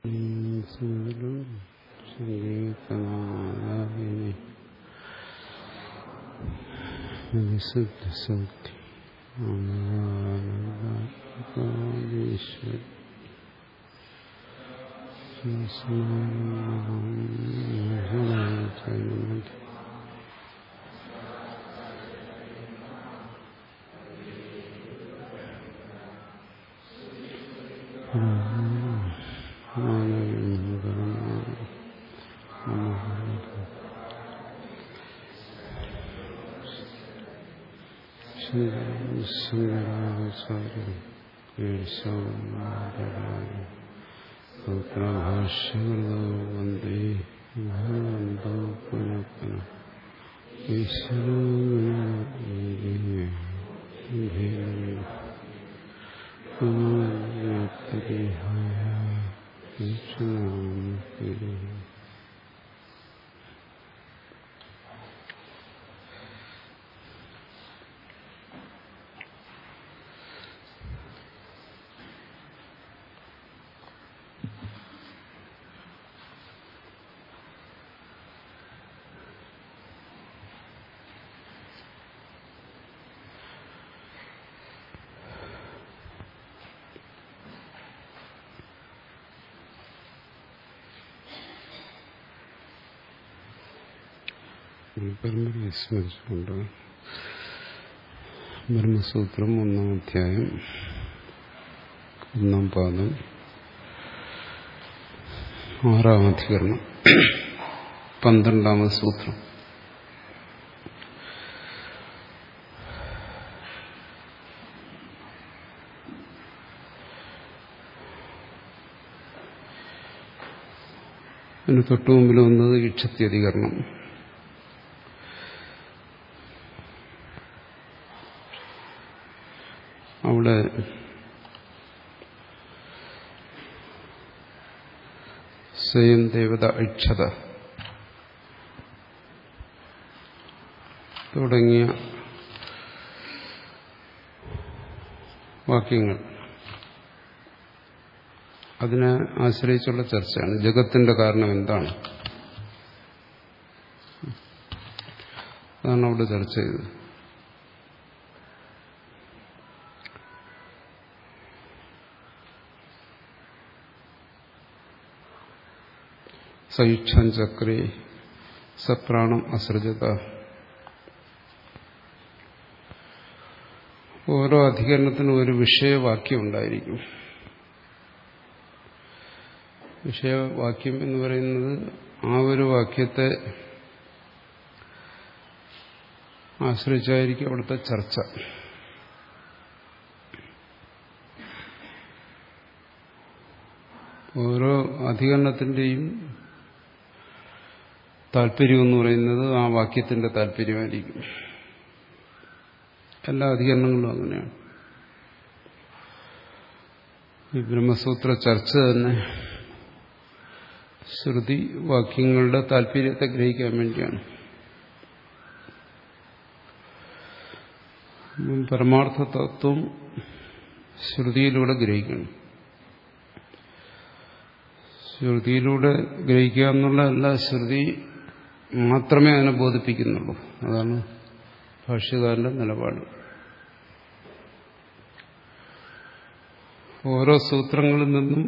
സൂര്യനും സംഗീതനാദാവിനെ വിശുദ്ധ സൗഖ്യം ആനന്ദീശ്വരി ഭാഷ്യകൃതോ വന്ദേ ഭഗവന്തോ പുനഃ പുനഃ ഈശ്വരോ പരമ്പരയെ സ്മരിച്ചുകൊണ്ട് ബ്രഹ്മസൂത്രം ഒന്നാം അധ്യായം ഒന്നാം പാദം ആറാം അധികരണം പന്ത്രണ്ടാമത് സൂത്രം അതിന് തൊട്ടു മുമ്പിൽ വന്നത് ഇക്ഷത്യധികരണം അവിടെ സ്വയം ദേവത ഇച്ഛത തുടങ്ങിയ വാക്യങ്ങൾ അതിനെ ആശ്രയിച്ചുള്ള ചർച്ചയാണ് ജഗത്തിന്റെ കാരണം എന്താണ് അതാണ് അവിടെ ചർച്ച ചെയ്തത് സയുച്ഛൻ ചക്രേ സപ്രാണം അസൃജത ഓരോ അധികരണത്തിനും ഒരു വിഷയവാക്യം ഉണ്ടായിരിക്കും വിഷയവാക്യം എന്ന് പറയുന്നത് ആ ഒരു വാക്യത്തെ ആശ്രയിച്ചായിരിക്കും അവിടുത്തെ ചർച്ച ഓരോ അധികരണത്തിന്റെയും താല്പര്യം എന്ന് പറയുന്നത് ആ വാക്യത്തിന്റെ താല്പര്യമായിരിക്കും എല്ലാ അധികരണങ്ങളും അങ്ങനെയാണ് ഈ ബ്രഹ്മസൂത്ര ചർച്ച തന്നെ ശ്രുതി വാക്യങ്ങളുടെ താല്പര്യത്തെ ഗ്രഹിക്കാൻ വേണ്ടിയാണ് പരമാർത്ഥ തത്വം ശ്രുതിയിലൂടെ ഗ്രഹിക്കണം ശ്രുതിയിലൂടെ ഗ്രഹിക്കുക എന്നുള്ളതല്ല ശ്രുതി മാത്രമേ അതിനെ ബോധിപ്പിക്കുന്നുള്ളൂ അതാണ് ഭാഷ്യകാരന്റെ നിലപാട് ഓരോ സൂത്രങ്ങളിൽ നിന്നും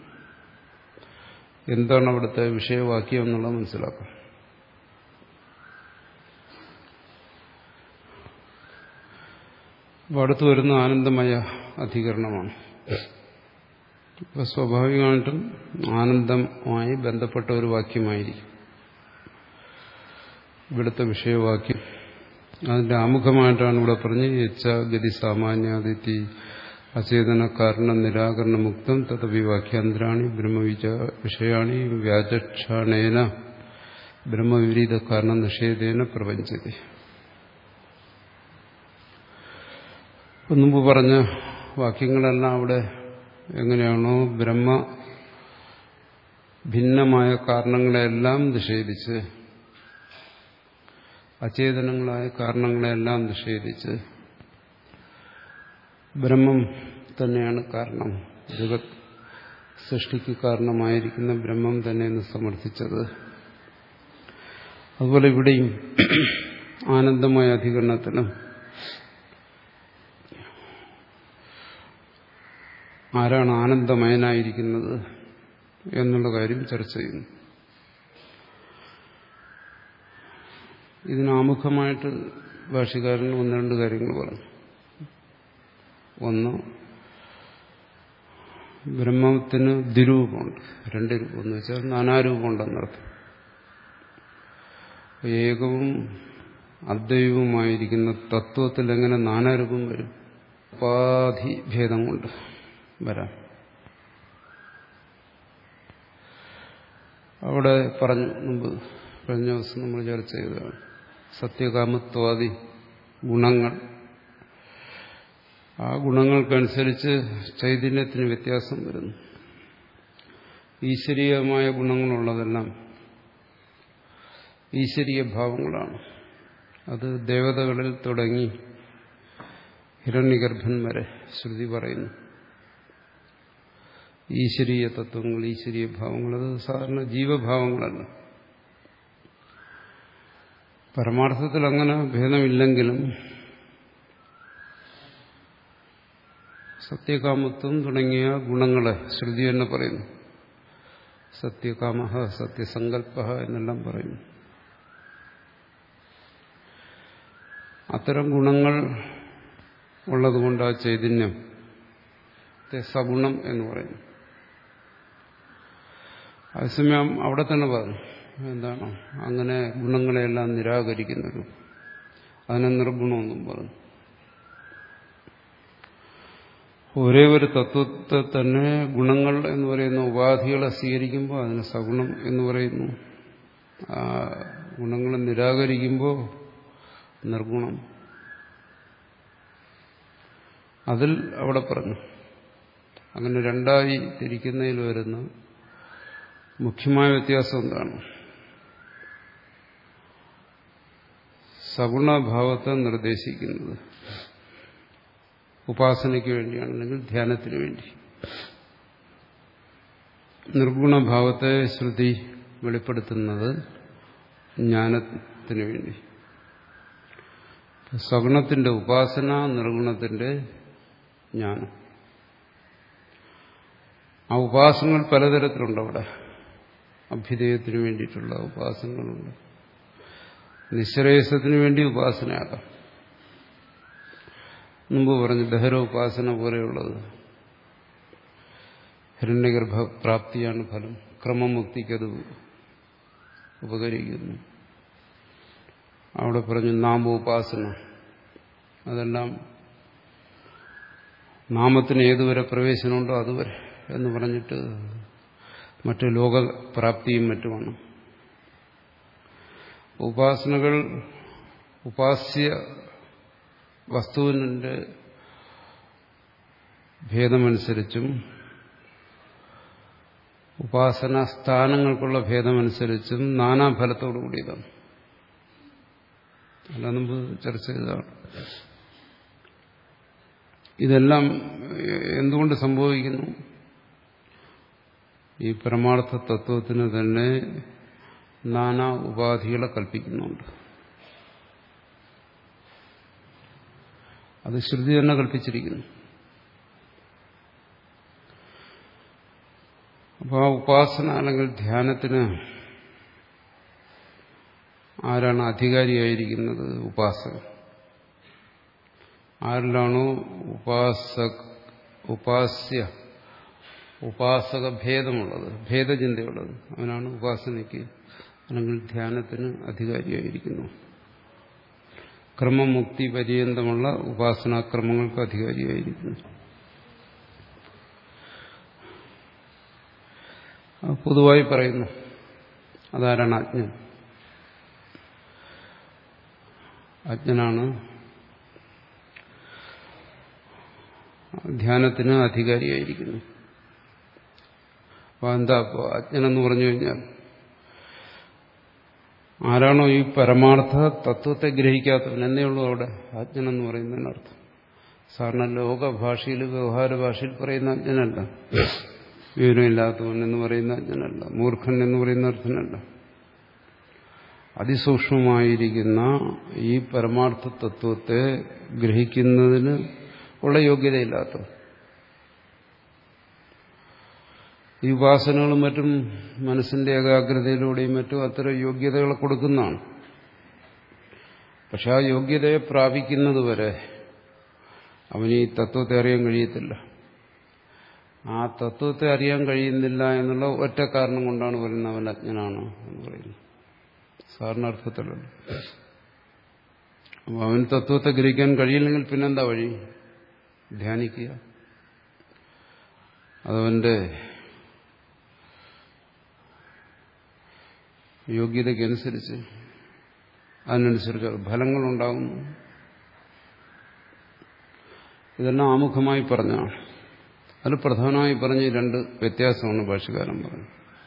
എന്താണ് അവിടുത്തെ വിഷയവാക്യം എന്നുള്ളത് മനസ്സിലാക്കാം അപ്പോൾ അടുത്ത് വരുന്ന ആനന്ദമയ അധികരണമാണ് അപ്പോൾ സ്വാഭാവികമായിട്ടും ആനന്ദമായി ബന്ധപ്പെട്ട ഒരു വാക്യമായിരിക്കും ഇവിടുത്തെ വിഷയവാക്യം അതിന്റെ ആമുഖമായിട്ടാണ് ഇവിടെ പറഞ്ഞ് യച്ച ഗതി സാമാന്യാദിത്തി അചേതന കാരണ നിരാകരണ മുക്തം തഥവി വാക്യാന്തരാണി ബ്രഹ്മവിച വിഷയാണി വ്യാചക്ഷാണേന ബ്രഹ്മവിപരീത കാരണ നിഷേധേന പ്രപഞ്ചതി മുമ്പ് പറഞ്ഞ വാക്യങ്ങളെല്ലാം അവിടെ എങ്ങനെയാണോ ബ്രഹ്മ ഭിന്നമായ കാരണങ്ങളെല്ലാം നിഷേധിച്ച് അചേതനങ്ങളായ കാരണങ്ങളെല്ലാം നിഷേധിച്ച് ബ്രഹ്മം തന്നെയാണ് കാരണം ജഗത് സൃഷ്ടിക്ക് കാരണമായിരിക്കുന്ന ബ്രഹ്മം തന്നെയെന്ന് സമർത്ഥിച്ചത് അതുപോലെ ഇവിടെയും ആനന്ദമായ അധികരണത്തിലും ആരാണ് ആനന്ദമയനായിരിക്കുന്നത് എന്നുള്ള കാര്യം ചർച്ച ചെയ്യുന്നു ഇതിന് ആമുഖമായിട്ട് ഭാഷകാരൻ ഒന്ന് രണ്ട് കാര്യങ്ങൾ പറഞ്ഞു ഒന്ന് ബ്രഹ്മത്തിന് ദ്വിരൂപമുണ്ട് രണ്ട് രൂപം എന്ന് വെച്ചാൽ നാനാരൂപമുണ്ടെന്നർത്ഥം ഏകവും അദ്വൈവവുമായിരിക്കുന്ന തത്വത്തിൽ എങ്ങനെ നാനാരൂപം വരും ഉപാധി ഭേദം കൊണ്ട് വരാം അവിടെ പറഞ്ഞു മുമ്പ് കഴിഞ്ഞ ദിവസം നമ്മൾ ചർച്ച ചെയ്തതാണ് സത്യകാമത്വാദി ഗുണങ്ങൾ ആ ഗുണങ്ങൾക്കനുസരിച്ച് ചൈതന്യത്തിന് വ്യത്യാസം വരുന്നു ഈശ്വരീയമായ ഗുണങ്ങളുള്ളതെല്ലാം ഈശ്വരീയ ഭാവങ്ങളാണ് അത് ദേവതകളിൽ തുടങ്ങി ഹിരണ്യഗർഭൻ വരെ ശ്രുതി പറയുന്നു ഈശ്വരീയ തത്വങ്ങൾ ഈശ്വരീയ ഭാവങ്ങൾ അത് സാധാരണ ജീവഭാവങ്ങളല്ല പരമാർത്ഥത്തിൽ അങ്ങനെ ഭേദമില്ലെങ്കിലും സത്യകാമത്വം തുടങ്ങിയ ഗുണങ്ങളെ ശ്രുതി തന്നെ പറയുന്നു സത്യകാമ സത്യസങ്കല്പ എന്നെല്ലാം പറയുന്നു അത്തരം ഗുണങ്ങൾ ഉള്ളതുകൊണ്ട് ആ ചൈതന്യം സഗുണം എന്ന് പറയുന്നു അതേസമയം അവിടെ തന്നെ പറഞ്ഞു എന്താണ് അങ്ങനെ ഗുണങ്ങളെല്ലാം നിരാകരിക്കുന്നത് അതിനെ നിർഗുണമെന്നും പറഞ്ഞു ഒരേ ഒരു തത്വത്തെ തന്നെ ഗുണങ്ങൾ എന്ന് പറയുന്ന ഉപാധികളെ സ്വീകരിക്കുമ്പോൾ അതിന് സഗുണം എന്ന് പറയുന്നു ആ ഗുണങ്ങളെ നിരാകരിക്കുമ്പോൾ നിർഗുണം അതിൽ അവിടെ പറഞ്ഞു അങ്ങനെ രണ്ടായി തിരിക്കുന്നതിൽ വരുന്ന മുഖ്യമായ വ്യത്യാസം എന്താണ് സഗുണഭാവത്തെ നിർദ്ദേശിക്കുന്നത് ഉപാസനയ്ക്ക് വേണ്ടിയാണ് അല്ലെങ്കിൽ ധ്യാനത്തിന് വേണ്ടി നിർഗുണഭാവത്തെ ശ്രുതി വെളിപ്പെടുത്തുന്നത് ജ്ഞാനത്തിന് വേണ്ടി സഗുണത്തിന്റെ ഉപാസന നിർഗുണത്തിന്റെ ജ്ഞാനം ആ ഉപാസനകൾ പലതരത്തിലുണ്ട് അവിടെ അഭ്യുദയത്തിന് വേണ്ടിയിട്ടുള്ള ഉപാസനകളുണ്ട് നിശ്രേയസത്തിന് വേണ്ടി ഉപാസനയാകാം മുമ്പ് പറഞ്ഞു ദഹര ഉപാസന പോലെയുള്ളത് ഹിരണ്യഗർഭപ്രാപ്തിയാണ് ഫലം ക്രമമുക്തിക്കത് ഉപകരിക്കുന്നു അവിടെ പറഞ്ഞു നാമോപാസന അതെല്ലാം നാമത്തിന് ഏതുവരെ പ്രവേശനമുണ്ടോ അതുവരെ എന്ന് പറഞ്ഞിട്ട് മറ്റ് ലോകപ്രാപ്തിയും മറ്റുമാണ് ഉപാസനകൾ ഉപാസ്യ വസ്തുവിൻ്റെ ഭേദമനുസരിച്ചും ഉപാസന സ്ഥാനങ്ങൾക്കുള്ള ഭേദമനുസരിച്ചും നാനാഫലത്തോടു കൂടിയതാണ് അല്ല മുമ്പ് ചർച്ച ചെയ്തതാണ് ഇതെല്ലാം എന്തുകൊണ്ട് സംഭവിക്കുന്നു ഈ പരമാർത്ഥ തത്വത്തിന് തന്നെ നാനാ ഉപാധികളെ കൽപ്പിക്കുന്നുണ്ട് അത് ശ്രുതി തന്നെ കൽപ്പിച്ചിരിക്കുന്നു അപ്പോൾ ആ ഉപാസന അല്ലെങ്കിൽ ധ്യാനത്തിന് ആരാണ് അധികാരിയായിരിക്കുന്നത് ഉപാസകൻ ആരിലാണോ ഉപാസക ഉപാസ്യ ഉപാസക ഭേദമുള്ളത് ഭേദചിന്തയുള്ളത് അവനാണ് ഉപാസനയ്ക്ക് അല്ലെങ്കിൽ ധ്യാനത്തിന് അധികാരിയായിരിക്കുന്നു ക്രമമുക്തി പര്യന്തമുള്ള ഉപാസനാക്രമങ്ങൾക്ക് അധികാരിയായിരിക്കുന്നു പൊതുവായി പറയുന്നു അതാരാണ് അജ്ഞൻ അജ്ഞനാണ് ധ്യാനത്തിന് അധികാരിയായിരിക്കുന്നു അപ്പോൾ എന്താ അപ്പോൾ അജ്ഞനെന്ന് പറഞ്ഞു കഴിഞ്ഞാൽ ആരാണോ ഈ പരമാർത്ഥ തത്വത്തെ ഗ്രഹിക്കാത്തവൻ എന്നേ ഉള്ളൂ അവിടെ അജ്ഞനെന്ന് പറയുന്നതിനർത്ഥം സാധാരണ ലോക ഭാഷയിൽ വ്യവഹാര ഭാഷയിൽ പറയുന്ന അജ്ഞനല്ല വിവരമില്ലാത്തവൻ എന്ന് പറയുന്ന അജ്ഞനല്ല മൂർഖൻ എന്ന് പറയുന്ന അർത്ഥനല്ല അതിസൂക്ഷ്മമായിരിക്കുന്ന ഈ പരമാർത്ഥ തത്വത്തെ ഗ്രഹിക്കുന്നതിന് ഉള്ള യോഗ്യതയില്ലാത്തവൻ ഈ ഉപാസനകളും മറ്റും മനസ്സിന്റെ ഏകാഗ്രതയിലൂടെയും മറ്റും അത്തരം യോഗ്യതകൾ കൊടുക്കുന്നതാണ് പക്ഷെ ആ യോഗ്യതയെ പ്രാപിക്കുന്നതുവരെ അവന് ഈ തത്വത്തെ അറിയാൻ കഴിയത്തില്ല ആ തത്വത്തെ അറിയാൻ കഴിയുന്നില്ല എന്നുള്ള ഒറ്റ കാരണം കൊണ്ടാണ് പറയുന്നത് അവൻ അജ്ഞനാണ് എന്ന് പറയുന്നത് സാറിന് അർത്ഥത്തിലല്ല അപ്പൊ അവൻ തത്വത്തെ ഗ്രഹിക്കാൻ കഴിയില്ലെങ്കിൽ പിന്നെന്താ വഴി ധ്യാനിക്കുക അതവന്റെ യോഗ്യതയ്ക്കനുസരിച്ച് അതിനനുസരിച്ച് ഫലങ്ങളുണ്ടാകുന്നു ഇതെല്ലാം ആമുഖമായി പറഞ്ഞാണ് അതിൽ പ്രധാനമായി പറഞ്ഞ രണ്ട് വ്യത്യാസമാണ് ഭാഷകാരൻ പറഞ്ഞത്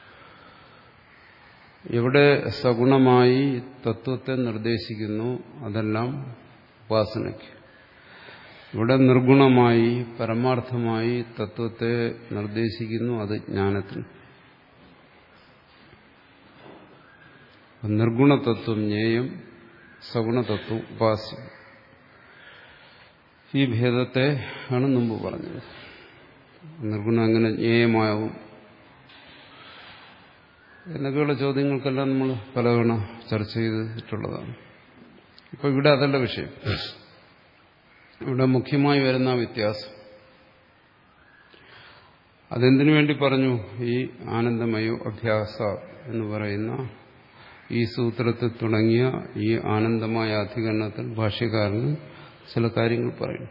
എവിടെ സഗുണമായി തത്വത്തെ നിർദ്ദേശിക്കുന്നു അതെല്ലാം ഉപാസനയ്ക്ക് ഇവിടെ നിർഗുണമായി പരമാർത്ഥമായി തത്വത്തെ നിർദ്ദേശിക്കുന്നു അത് ജ്ഞാനത്തിന് നിർഗുണതത്വം ജ്ഞേയം സഗുണതത്വം ഉപാസ്യം ഈ ഭേദത്തെ ആണ് മുമ്പ് പറഞ്ഞത് നിർഗുണം എങ്ങനെ ജ്ഞേയമാവും എന്നൊക്കെയുള്ള ചോദ്യങ്ങൾക്കെല്ലാം നമ്മൾ പലതവണ ചർച്ച ചെയ്തിട്ടുള്ളതാണ് ഇപ്പൊ ഇവിടെ അതല്ല വിഷയം ഇവിടെ മുഖ്യമായി വരുന്ന വ്യത്യാസം അതെന്തിനു വേണ്ടി പറഞ്ഞു ഈ ആനന്ദമയോ അഭ്യാസ എന്ന് പറയുന്ന ഈ സൂത്രത്തിൽ തുടങ്ങിയ ഈ ആനന്ദമായ അധികരണത്തിൽ ഭാഷ്യക്കാരന് ചില കാര്യങ്ങൾ പറയുന്നു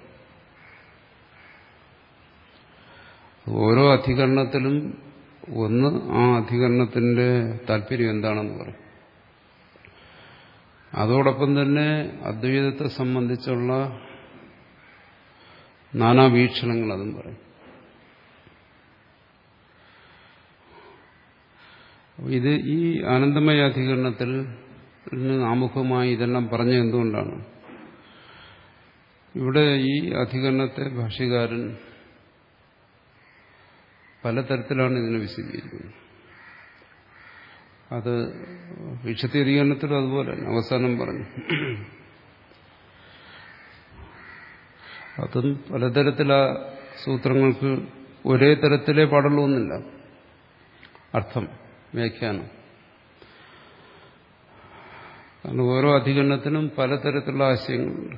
ഓരോ അധികരണത്തിലും ഒന്ന് ആ അധികരണത്തിന്റെ താല്പര്യം എന്താണെന്ന് പറയും അതോടൊപ്പം തന്നെ അദ്വൈതത്തെ സംബന്ധിച്ചുള്ള നാനാവീക്ഷണങ്ങൾ അതും പറയും ഇത് ഈ ആനന്ദമയ അധികരണത്തിൽ ആമുഖമായി ഇതെല്ലാം പറഞ്ഞ എന്തുകൊണ്ടാണ് ഇവിടെ ഈ അധികരണത്തെ ഭാഷ്യകാരൻ പലതരത്തിലാണ് ഇതിനെ വിശദീകരിക്കുന്നത് അത് വിക്ഷത്തി അധികരണത്തിലും അതുപോലെ അവസാനം പറഞ്ഞു അതും പലതരത്തിലാ സൂത്രങ്ങൾക്ക് ഒരേ തരത്തിലേ പാടുള്ളൂ എന്നില്ല അർത്ഥം വ്യാഖ്യാനം കാരണം ഓരോ അധികരണത്തിനും പലതരത്തിലുള്ള ആശയങ്ങളുണ്ട്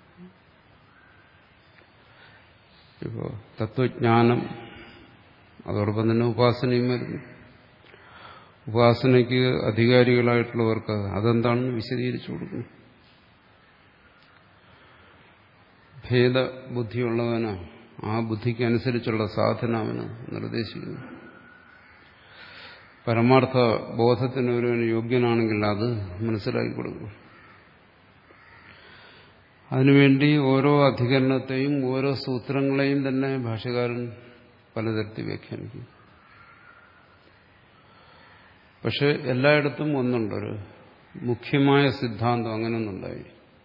ഇപ്പോൾ തത്വജ്ഞാനം അതോടൊപ്പം തന്നെ ഉപാസനയും വരുന്നു ഉപാസനയ്ക്ക് അധികാരികളായിട്ടുള്ളവർക്ക് അതെന്താണെന്ന് വിശദീകരിച്ചു കൊടുക്കുന്നു ഭേദബുദ്ധിയുള്ളവന് ആ ബുദ്ധിക്ക് അനുസരിച്ചുള്ള സാധന അവന് നിർദ്ദേശിക്കുന്നു പരമാർത്ഥ ബോധത്തിന് ഒരുവന് യോഗ്യനാണെങ്കിൽ അത് മനസ്സിലാക്കി കൊടുക്കും അതിനുവേണ്ടി ഓരോ അധികരണത്തെയും ഓരോ സൂത്രങ്ങളെയും തന്നെ ഭാഷകാരൻ പലതരത്തിൽ വ്യാഖ്യാനിക്കും പക്ഷെ എല്ലായിടത്തും ഒന്നുണ്ടൊരു മുഖ്യമായ സിദ്ധാന്തം അങ്ങനെയൊന്നുണ്ടായി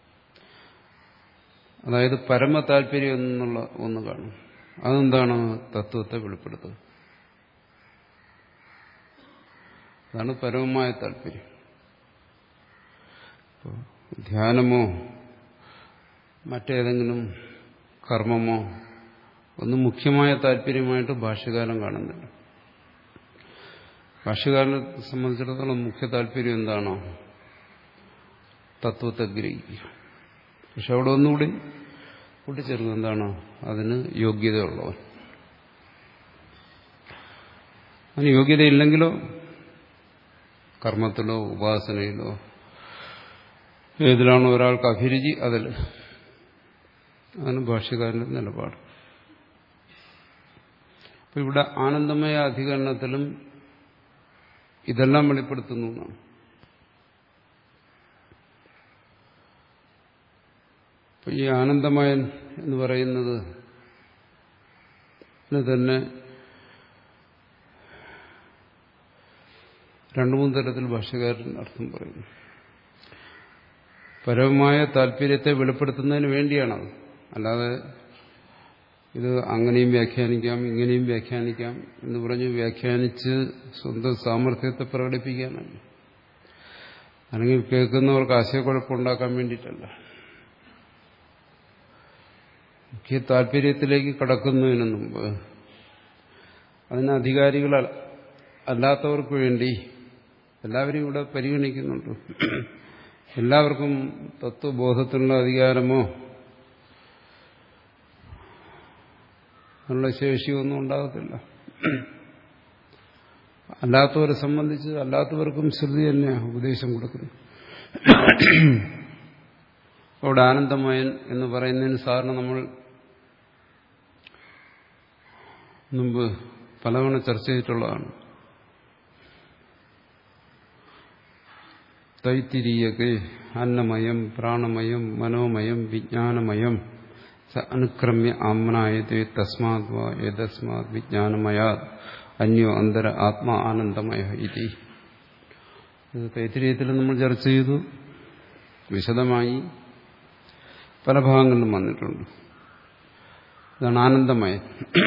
അതായത് പരമ താല്പര്യം എന്നുള്ള ഒന്ന് കാണും അതെന്താണ് തത്വത്തെ വെളിപ്പെടുത്തുക അതാണ് പരമമായ താല്പര്യം ധ്യാനമോ മറ്റേതെങ്കിലും കർമ്മമോ ഒന്നും മുഖ്യമായ താല്പര്യമായിട്ട് ഭാഷ്യകാലം കാണുന്നില്ല ഭാഷ്യകാരനെ സംബന്ധിച്ചിടത്തോളം മുഖ്യ താല്പര്യം എന്താണോ തത്വത്തെ ഗ്രഹിക്കുക പക്ഷെ അവിടെ ഒന്നുകൂടി കൂട്ടിച്ചേർക്കുന്നത് എന്താണോ അതിന് യോഗ്യതയുള്ളവൻ അതിന് യോഗ്യതയില്ലെങ്കിലോ കർമ്മത്തിലോ ഉപാസനയിലോ ഏതിലാണോ ഒരാൾക്ക് അഭിരുചി അതിൽ അതാണ് ഭാഷ്യകാരന്റെ നിലപാട് അപ്പൊ ഇവിടെ ആനന്ദമയ അധികരണത്തിലും ഇതെല്ലാം വെളിപ്പെടുത്തുന്നു എന്നാണ് അപ്പൊ ഈ ആനന്ദമയൻ എന്ന് പറയുന്നത് തന്നെ രണ്ടു മൂന്ന് തരത്തിൽ ഭാഷകാരൻ അർത്ഥം പറയുന്നു പരമമായ താല്പര്യത്തെ വെളിപ്പെടുത്തുന്നതിന് വേണ്ടിയാണത് അല്ലാതെ ഇത് അങ്ങനെയും വ്യാഖ്യാനിക്കാം ഇങ്ങനെയും വ്യാഖ്യാനിക്കാം എന്ന് പറഞ്ഞ് വ്യാഖ്യാനിച്ച് സ്വന്തം സാമർഥ്യത്തെ പ്രകടിപ്പിക്കാനല്ല അല്ലെങ്കിൽ കേൾക്കുന്നവർക്ക് ആശയക്കുഴപ്പമുണ്ടാക്കാൻ വേണ്ടിയിട്ടല്ല മുഖ്യ താല്പര്യത്തിലേക്ക് കടക്കുന്നതിന് മുമ്പ് അതിന് അധികാരികൾ അല്ലാത്തവർക്ക് വേണ്ടി എല്ലാവരും ഇവിടെ പരിഗണിക്കുന്നുണ്ട് എല്ലാവർക്കും തത്വബോധത്തിനുള്ള അധികാരമോ ഉള്ള ശേഷിയൊന്നും ഉണ്ടാകത്തില്ല അല്ലാത്തവരെ സംബന്ധിച്ച് അല്ലാത്തവർക്കും ശ്രുതി തന്നെയാണ് ഉപദേശം കൊടുക്കുന്നത് അവിടെ ആനന്ദമയൻ എന്ന് പറയുന്നതിന് സാറിന് നമ്മൾ മുമ്പ് പലതവണ ചർച്ച ചെയ്തിട്ടുള്ളതാണ് തൈത്തിരീയക്ക് അന്നമയം പ്രാണമയം മനോമയം വിജ്ഞാനമയം സ അനുക്രമ്യ ആമ്നായത് തസ്മാത് യതസ്മാത് വിജ്ഞാനമയാ അന്യോ അന്തര ആത്മാ ആനന്ദമയ ഇതി ഇത് തൈത്തിരീയത്തിൽ നമ്മൾ ചർച്ച ചെയ്തു വിശദമായി പല ഭാഗങ്ങളിലും വന്നിട്ടുണ്ട് ഇതാണ് ആനന്ദമയൻ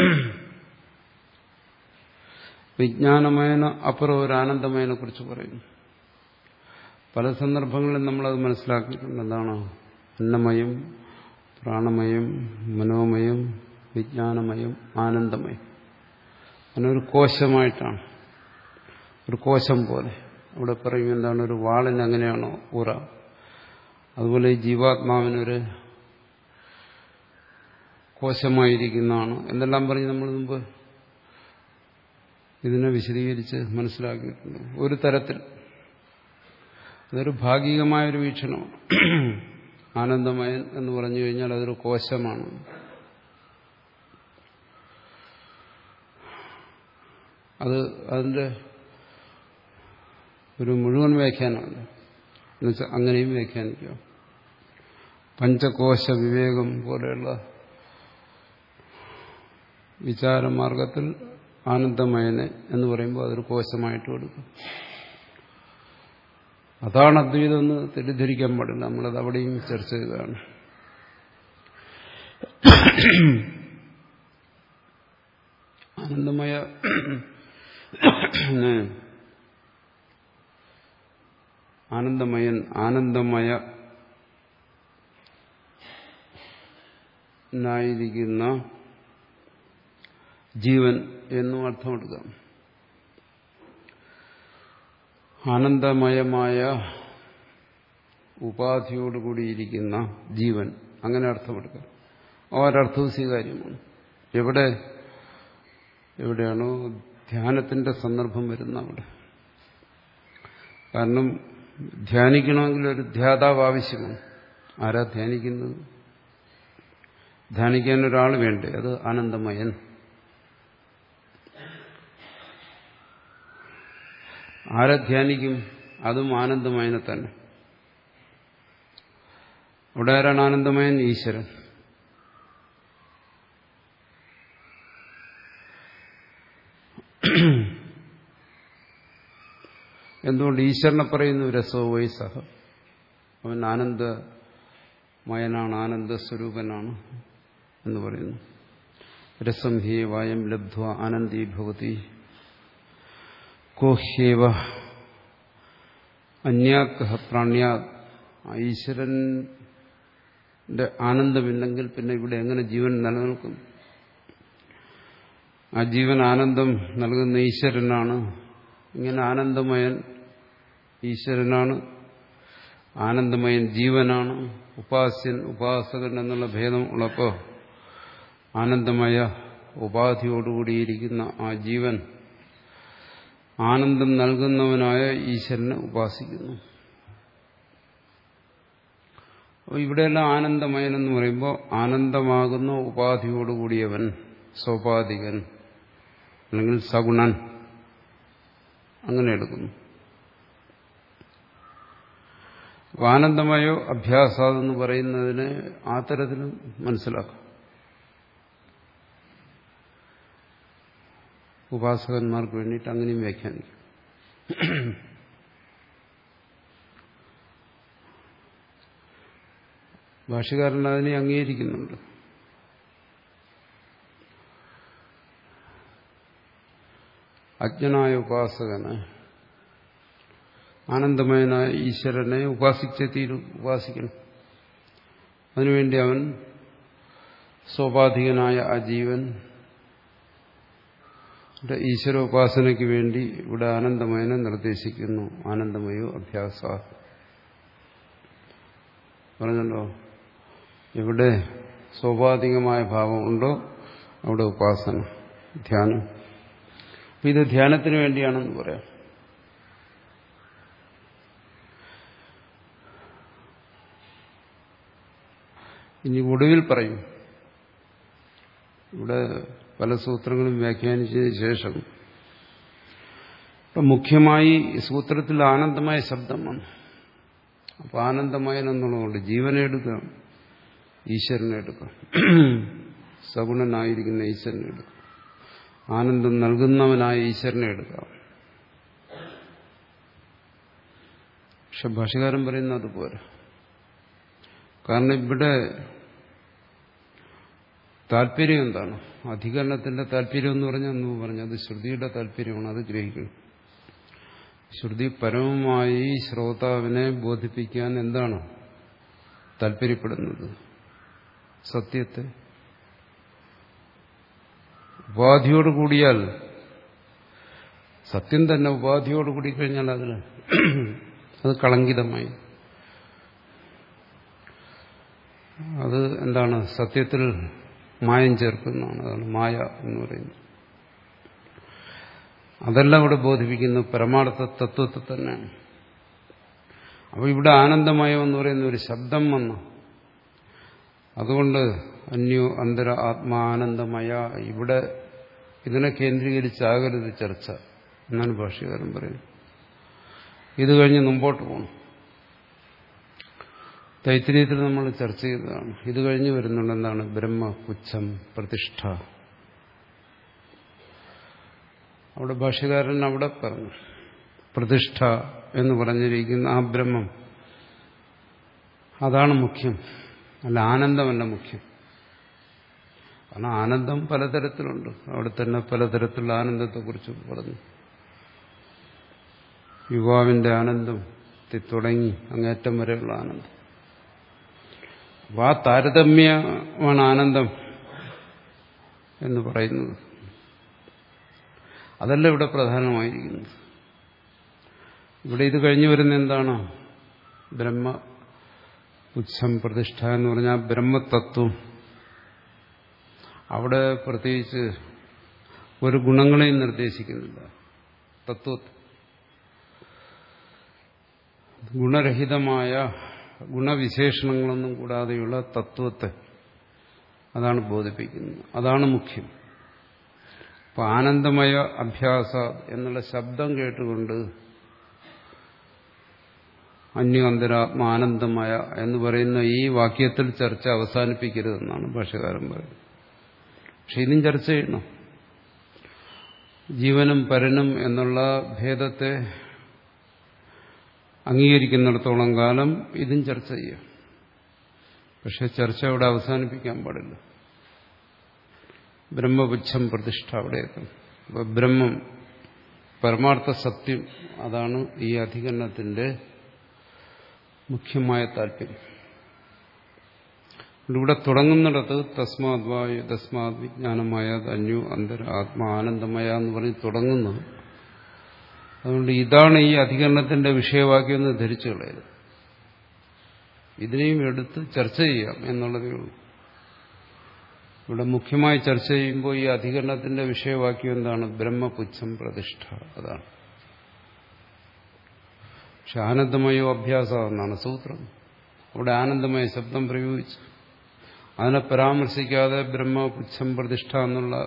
വിജ്ഞാനമയന അപ്പുറം ഒരു ആനന്ദമയനെ കുറിച്ച് പറയുന്നു പല സന്ദർഭങ്ങളിലും നമ്മളത് മനസ്സിലാക്കിയിട്ടുണ്ട് എന്താണ് അന്നമയം പ്രാണമയം മനോമയം വിജ്ഞാനമയം ആനന്ദമയം അങ്ങനെ ഒരു കോശമായിട്ടാണ് ഒരു കോശം പോലെ അവിടെ പറയും എന്താണ് ഒരു വാളിന് എങ്ങനെയാണോ ഉറ അതുപോലെ ഈ ജീവാത്മാവിനൊരു കോശമായിരിക്കുന്നതാണ് എന്തെല്ലാം പറഞ്ഞ് നമ്മൾ മുമ്പ് ഇതിനെ വിശദീകരിച്ച് മനസ്സിലാക്കിയിട്ടുണ്ട് ഒരു തരത്തിൽ അതൊരു ഭാഗികമായൊരു വീക്ഷണമാണ് ആനന്ദമയൻ എന്ന് പറഞ്ഞു കഴിഞ്ഞാൽ അതൊരു കോശമാണ് അത് അതിൻ്റെ ഒരു മുഴുവൻ വ്യാഖ്യാനമല്ല എന്നുവെച്ചാൽ അങ്ങനെയും വ്യാഖ്യാനിക്കാം പഞ്ചകോശ വിവേകം പോലെയുള്ള വിചാരമാർഗത്തിൽ ആനന്ദമയനെ എന്ന് പറയുമ്പോൾ അതൊരു കോശമായിട്ട് കൊടുക്കും അതാണ് അദ്വൈതം എന്ന് തെറ്റിദ്ധരിക്കാൻ പാടില്ല നമ്മളത് അവിടെയും ചർച്ച ചെയ്തതാണ് ആനന്ദമയ ആനന്ദമയൻ ആനന്ദമയ ായിരിക്കുന്ന ജീവൻ എന്നും അർത്ഥമെടുക്കാം ആനന്ദമയമായ ഉപാധിയോടുകൂടിയിരിക്കുന്ന ജീവൻ അങ്ങനെ അർത്ഥമെടുക്കാം ഒരർത്ഥവും സ്വീകാര്യമാണ് എവിടെ എവിടെയാണോ ധ്യാനത്തിന്റെ സന്ദർഭം വരുന്ന അവിടെ കാരണം ധ്യാനിക്കണമെങ്കിൽ ഒരു ധ്യാതാവ് ആവശ്യമാണ് ആരാ ധ്യാനിക്കുന്നത് ധ്യാനിക്കാൻ ഒരാൾ വേണ്ടേ അത് ആനന്ദമയൻ ആരെ ധ്യാനിക്കും അതും ആനന്ദമയനെ തന്നെ അവിടെ ആരാണ് ആനന്ദമയൻ ഈശ്വരൻ എന്തുകൊണ്ട് ഈശ്വരനെ പറയുന്നു രസോ വൈ സഹ അവൻ ആനന്ദമയനാണ് ആനന്ദ സ്വരൂപനാണ് എന്ന് പറയുന്നു രസം ഹി വായം ലബ്ധ്വ ആനന്ദീ ഭവതി കോഹ്യേവ അന്യാത്ക പ്രാണ്യാ ഈശ്വരന്റെ ആനന്ദമില്ലെങ്കിൽ പിന്നെ ഇവിടെ എങ്ങനെ ജീവൻ നിലനിൽക്കും ആ ജീവൻ ആനന്ദം നൽകുന്ന ഈശ്വരനാണ് ഇങ്ങനെ ആനന്ദമയൻ ഈശ്വരനാണ് ആനന്ദമയൻ ജീവനാണ് ഉപാസ്യൻ ഉപാസകൻ എന്നുള്ള ഭേദം ഉള്ളപ്പോൾ ആനന്ദമയ ഉപാധിയോടുകൂടിയിരിക്കുന്ന ആ ജീവൻ ആനന്ദം നൽകുന്നവനായ ഈശ്വരനെ ഉപാസിക്കുന്നു അപ്പോൾ ഇവിടെയെല്ലാം ആനന്ദമയൻ എന്ന് പറയുമ്പോൾ ആനന്ദമാകുന്ന ഉപാധിയോടുകൂടിയവൻ സോപാധികൻ അല്ലെങ്കിൽ സഗുണൻ അങ്ങനെ എടുക്കുന്നു ആനന്ദമയോ അഭ്യാസാദെന്ന് പറയുന്നതിനെ ആ തരത്തിലും മനസ്സിലാക്കാം ഉപാസകന്മാർക്ക് വേണ്ടിയിട്ട് അങ്ങനെയും വ്യാഖ്യാനിക്കും ഭാഷകാരൻ അതിനെ അംഗീകരിക്കുന്നുണ്ട് അജ്ഞനായ ഉപാസകന് ആനന്ദമയനായ ഈശ്വരനെ ഉപാസിച്ചേ തീരും ഉപാസിക്കണം അതിനുവേണ്ടി അവൻ സ്വാഭാധികനായ ആ ജീവൻ ഈശ്വരോപാസനയ്ക്ക് വേണ്ടി ഇവിടെ ആനന്ദമയനെ നിർദ്ദേശിക്കുന്നു ആനന്ദമയോ അഭ്യാസ പറഞ്ഞല്ലോ എവിടെ സ്വാഭാവികമായ ഭാവം ഉണ്ടോ അവിടെ ഉപാസന ധ്യാനം അപ്പൊ ഇത് ധ്യാനത്തിന് വേണ്ടിയാണെന്ന് പറയാം ഇനി ഒടുവിൽ പറയും ഇവിടെ പല സൂത്രങ്ങളും വ്യാഖ്യാനിച്ചതിന് ശേഷം ഇപ്പം മുഖ്യമായി സൂത്രത്തിൽ ആനന്ദമായ ശബ്ദം വന്നു അപ്പോൾ ആനന്ദമയൻ എന്നുള്ളതുകൊണ്ട് ജീവനെ എടുക്കാം ഈശ്വരനെ എടുക്കാം സഗുണനായിരിക്കുന്ന ഈശ്വരനെ എടുക്കാം ആനന്ദം നൽകുന്നവനായ ഈശ്വരനെ എടുക്കാം പക്ഷെ ഭാഷകാരൻ പറയുന്നത് അതുപോലെ കാരണം ഇവിടെ താല്പര്യം എന്താണ് അധികരണത്തിന്റെ താല്പര്യം എന്ന് പറഞ്ഞാൽ എന്ന് പറഞ്ഞു അത് ശ്രുതിയുടെ താല്പര്യമാണ് അത് ഗ്രഹിക്കണം ശ്രുതി പരമമായി ശ്രോതാവിനെ ബോധിപ്പിക്കാൻ എന്താണ് താല്പര്യപ്പെടുന്നത് സത്യത്തെ ഉപാധിയോട് കൂടിയാൽ സത്യം തന്നെ ഉപാധിയോട് കൂടി കഴിഞ്ഞാൽ അതിന് അത് കളങ്കിതമായി അത് എന്താണ് സത്യത്തിൽ മായം ചേർക്കുന്നതാണ് അതാണ് മായ എന്ന് പറയുന്നത് അതെല്ലാം ഇവിടെ ബോധിപ്പിക്കുന്നു പരമാർത്ഥ തത്വത്തെ തന്നെയാണ് അപ്പോൾ ഇവിടെ ആനന്ദമയം എന്ന് പറയുന്ന ഒരു ശബ്ദം വന്നു അതുകൊണ്ട് അന്യോ അന്തര ആത്മാനന്ദമയ ഇവിടെ ഇതിനെ കേന്ദ്രീകരിച്ചാകരുത് ചർച്ച എന്നാണ് ഭാഷ്യകാരൻ പറയുന്നത് ഇത് കഴിഞ്ഞ് മുമ്പോട്ട് പോകണം തൈത്തിരീയത്തിൽ നമ്മൾ ചർച്ച ചെയ്തതാണ് ഇത് കഴിഞ്ഞ് വരുന്നുണ്ട് എന്താണ് ബ്രഹ്മ പുച്ഛം പ്രതിഷ്ഠ അവിടെ ഭാഷ്യകാരൻ അവിടെ പറഞ്ഞു പ്രതിഷ്ഠ എന്ന് പറഞ്ഞിരിക്കുന്ന ആ ബ്രഹ്മം അതാണ് മുഖ്യം അല്ല ആനന്ദമല്ല മുഖ്യം കാരണം ആനന്ദം പലതരത്തിലുണ്ട് അവിടെ തന്നെ പലതരത്തിലുള്ള ആനന്ദത്തെക്കുറിച്ച് പറഞ്ഞു യുവാവിന്റെ ആനന്ദം തുടങ്ങി അങ്ങേറ്റം വരെയുള്ള ആനന്ദം അപ്പൊ ആ താരതമ്യമാണ് ആനന്ദം എന്ന് പറയുന്നത് അതല്ല ഇവിടെ പ്രധാനമായിരിക്കുന്നത് ഇവിടെ ഇത് കഴിഞ്ഞു വരുന്ന എന്താണ് ബ്രഹ്മ ഉച്ഛം പ്രതിഷ്ഠ എന്ന് പറഞ്ഞാൽ ബ്രഹ്മതത്വം അവിടെ പ്രത്യേകിച്ച് ഒരു ഗുണങ്ങളെയും നിർദ്ദേശിക്കുന്നില്ല തത്വത്തെ ഗുണരഹിതമായ ഗുണവിശേഷണങ്ങളൊന്നും കൂടാതെയുള്ള തത്വത്തെ അതാണ് ബോധിപ്പിക്കുന്നത് അതാണ് മുഖ്യം അപ്പൊ ആനന്ദമയ അഭ്യാസ എന്നുള്ള ശബ്ദം കേട്ടുകൊണ്ട് അന്യോന്തരാത്മ ആനന്ദമയ എന്ന് പറയുന്ന ഈ വാക്യത്തിൽ ചർച്ച അവസാനിപ്പിക്കരുതെന്നാണ് ഭാഷകാരൻ പറയുന്നത് പക്ഷെ ഇതും ചർച്ച ചെയ്യണം ജീവനും പരനും എന്നുള്ള ഭേദത്തെ അംഗീകരിക്കുന്നിടത്തോളം കാലം ഇതും ചർച്ച ചെയ്യാം പക്ഷെ ചർച്ച അവിടെ അവസാനിപ്പിക്കാൻ പാടില്ല ബ്രഹ്മപുച്ഛം പ്രതിഷ്ഠ അവിടെ എത്തും അപ്പൊ ബ്രഹ്മം പരമാർത്ഥ സത്യം അതാണ് ഈ അധികരണത്തിന്റെ മുഖ്യമായ താല്പര്യം ഇവിടെ തുടങ്ങുന്നിടത്ത് തസ്മാത് വായു തസ്മാത് വിജ്ഞാനമായ അന്യു അന്തര ആത്മാ ആനന്ദമയ എന്ന് പറഞ്ഞ് തുടങ്ങുന്നത് അതുകൊണ്ട് ഇതാണ് ഈ അധികരണത്തിന്റെ വിഷയവാക്യം എന്ന് ധരിച്ചു കളയരുത് ഇതിനെയും എടുത്ത് ചർച്ച ചെയ്യാം എന്നുള്ളതേ ഉള്ളൂ ഇവിടെ മുഖ്യമായി ചർച്ച ചെയ്യുമ്പോൾ ഈ അധികരണത്തിന്റെ വിഷയവാക്യം എന്താണ് ബ്രഹ്മപുച്ഛം പ്രതിഷ്ഠ അതാണ് പക്ഷെ ആനന്ദമയോ അഭ്യാസം എന്നാണ് സൂത്രം അവിടെ ആനന്ദമയ ശബ്ദം പ്രയോഗിച്ചു അതിനെ പരാമർശിക്കാതെ ബ്രഹ്മപുച്ഛം പ്രതിഷ്ഠ എന്നുള്ള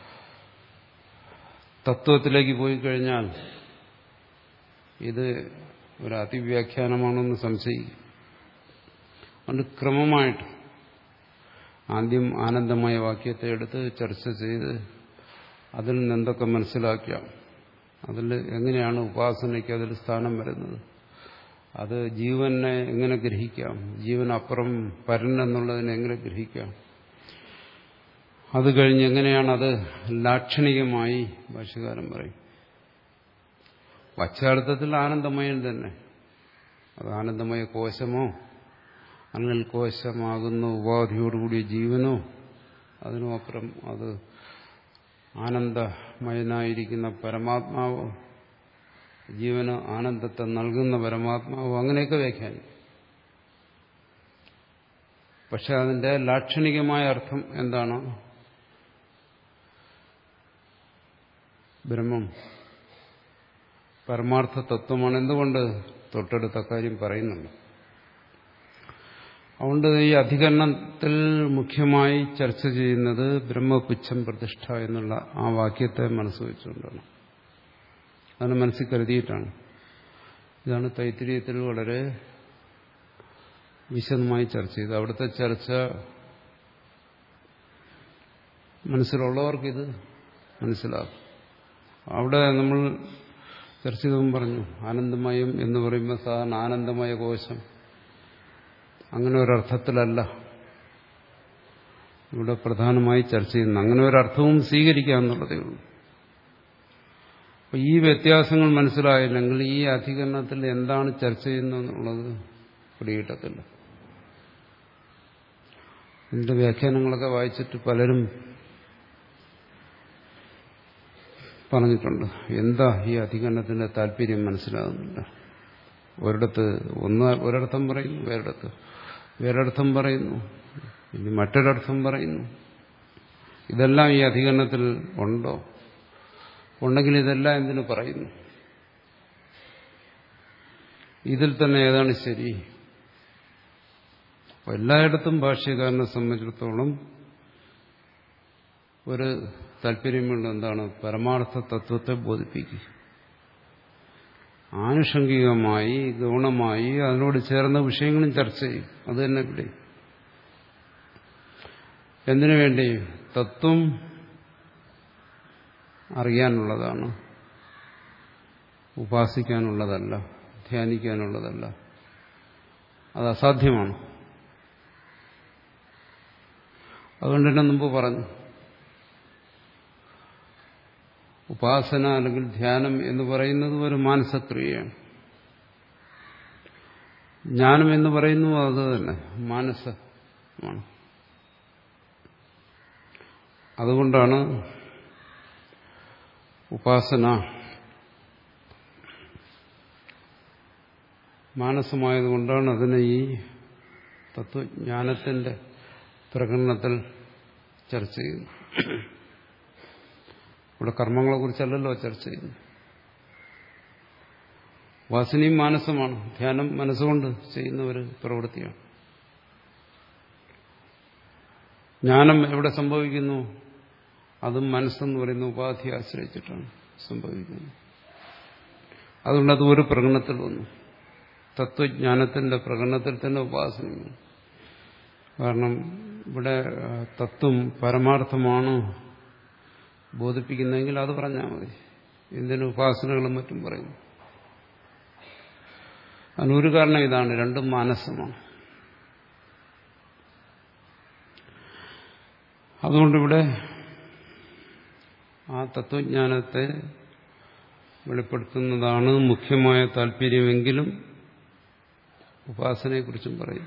തത്വത്തിലേക്ക് പോയി കഴിഞ്ഞാൽ ഇത് ഒരു അതിവ്യാഖ്യാനമാണെന്ന് സംശയിക്കും അതുകൊണ്ട് ക്രമമായിട്ട് ആദ്യം ആനന്ദമായ വാക്യത്തെ എടുത്ത് ചർച്ച ചെയ്ത് അതിൽ നിന്ന് എന്തൊക്കെ മനസ്സിലാക്കാം അതിൽ എങ്ങനെയാണ് ഉപാസനയ്ക്ക് അതിൽ സ്ഥാനം വരുന്നത് അത് ജീവനെ എങ്ങനെ ഗ്രഹിക്കാം ജീവനപ്പുറം പരൻ എന്നുള്ളതിനെ എങ്ങനെ ഗ്രഹിക്കാം അത് കഴിഞ്ഞ് എങ്ങനെയാണ് അത് ലാക്ഷണികമായി ഭാഷകാരൻ പറയും വച്ചാർത്ഥത്തിൽ ആനന്ദമയൻ തന്നെ അത് ആനന്ദമയ കോശമോ അല്ലെങ്കിൽ കോശമാകുന്ന ഉപാധിയോടുകൂടിയ ജീവനോ അതിനും അപ്പുറം അത് ആനന്ദമയനായിരിക്കുന്ന പരമാത്മാവോ ജീവന് ആനന്ദത്തെ നൽകുന്ന പരമാത്മാവോ അങ്ങനെയൊക്കെ വ്യാഖ്യാനിക്കും പക്ഷെ അതിന്റെ ലാക്ഷണികമായ അർത്ഥം എന്താണ് ബ്രഹ്മം പരമാർത്ഥ തത്വമാണ് എന്തുകൊണ്ട് തൊട്ടടുത്ത കാര്യം പറയുന്നുണ്ട് അതുകൊണ്ട് ഈ അധികരണത്തിൽ മുഖ്യമായി ചർച്ച ചെയ്യുന്നത് ബ്രഹ്മപുച്ഛം പ്രതിഷ്ഠ എന്നുള്ള ആ വാക്യത്തെ മനസ്സ് വെച്ചുകൊണ്ടാണ് അതിനെ മനസ്സിൽ കരുതിയിട്ടാണ് ഇതാണ് തൈത്തിരീയത്തിൽ വളരെ വിശദമായി ചർച്ച ചെയ്തത് അവിടുത്തെ ചർച്ച മനസ്സിലുള്ളവർക്കിത് മനസ്സിലാകും അവിടെ നമ്മൾ ചർച്ച ചെയ്തതും പറഞ്ഞു ആനന്ദമയം എന്ന് പറയുമ്പോൾ സാധാരണ ആനന്ദമയ കോശം അങ്ങനെ ഒരർത്ഥത്തിലല്ല ഇവിടെ പ്രധാനമായി ചർച്ച ചെയ്യുന്നു അങ്ങനെ ഒരർത്ഥവും സ്വീകരിക്കാമെന്നുള്ളതേ ഉള്ളൂ അപ്പൊ ഈ വ്യത്യാസങ്ങൾ മനസ്സിലായില്ലെങ്കിൽ ഈ അധികരണത്തിൽ എന്താണ് ചർച്ച ചെയ്യുന്നതെന്നുള്ളത് പിടികിട്ടത്തില്ല ഇതിന്റെ വ്യാഖ്യാനങ്ങളൊക്കെ വായിച്ചിട്ട് പലരും പറഞ്ഞിട്ടുണ്ട് എന്താ ഈ അധികരണത്തിന്റെ താല്പര്യം മനസ്സിലാകുന്നില്ല ഒരിടത്ത് ഒന്ന് ഒരിടത്തും പറയുന്നു വേറൊരിടത്ത് വേറൊരിടത്തും പറയുന്നു ഇനി മറ്റൊരർത്ഥം പറയുന്നു ഇതെല്ലാം ഈ അധികരണത്തിൽ ഉണ്ടോ ഉണ്ടെങ്കിൽ ഇതെല്ലാം എന്തിനു പറയുന്നു ഇതിൽ തന്നെ ഏതാണ് ശരി എല്ലായിടത്തും ഭാഷ്യക്കാരനെ സംബന്ധിച്ചിടത്തോളം ഒരു താല്പര്യമുള്ള എന്താണ് പരമാർത്ഥ തത്വത്തെ ബോധിപ്പിക്കുക ആനുഷംഗികമായി ഗൗണമായി അതിനോട് ചേർന്ന വിഷയങ്ങളും ചർച്ച ചെയ്യും അത് തന്നെ ഇവിടെ എന്തിനു വേണ്ടി തത്വം അറിയാനുള്ളതാണ് ഉപാസിക്കാനുള്ളതല്ല ധ്യാനിക്കാനുള്ളതല്ല അത് അസാധ്യമാണ് അതുകൊണ്ട് തന്നെ മുമ്പ് പറഞ്ഞു ഉപാസന അല്ലെങ്കിൽ ധ്യാനം എന്ന് പറയുന്നത് ഒരു മാനസക്രിയയാണ് ജ്ഞാനം എന്ന് പറയുന്നു അത് തന്നെ മാനസമാണ് അതുകൊണ്ടാണ് ഉപാസന മാനസമായതുകൊണ്ടാണ് അതിനെ ഈ തത്വജ്ഞാനത്തിന്റെ പ്രകടനത്തിൽ ചർച്ച ചെയ്യുന്നു ഇവിടെ കർമ്മങ്ങളെക്കുറിച്ചല്ലല്ലോ ചർച്ച ചെയ്യുന്നു വാസനയും മാനസമാണ് ധ്യാനം മനസ്സുകൊണ്ട് ചെയ്യുന്ന ഒരു പ്രവൃത്തിയാണ് ജ്ഞാനം എവിടെ സംഭവിക്കുന്നു അതും മനസ്സെന്ന് പറയുന്ന ഉപാധി ആശ്രയിച്ചിട്ടാണ് സംഭവിക്കുന്നത് അതുകൊണ്ട് അത് ഒരു പ്രകടനത്തിൽ വന്നു തത്വജ്ഞാനത്തിന്റെ പ്രകടനത്തിൽ തന്നെ ഉപാസനയാണ് കാരണം ഇവിടെ തത്വം പരമാർത്ഥമാണ് ബോധിപ്പിക്കുന്നതെങ്കിൽ അത് പറഞ്ഞാൽ മതി എന്തിനു ഉപാസനകളും മറ്റും പറയുന്നു അതിനൊരു കാരണം ഇതാണ് രണ്ടും മാനസമാണ് അതുകൊണ്ടിവിടെ ആ തത്വജ്ഞാനത്തെ വെളിപ്പെടുത്തുന്നതാണ് മുഖ്യമായ താല്പര്യമെങ്കിലും ഉപാസനയെക്കുറിച്ചും പറയും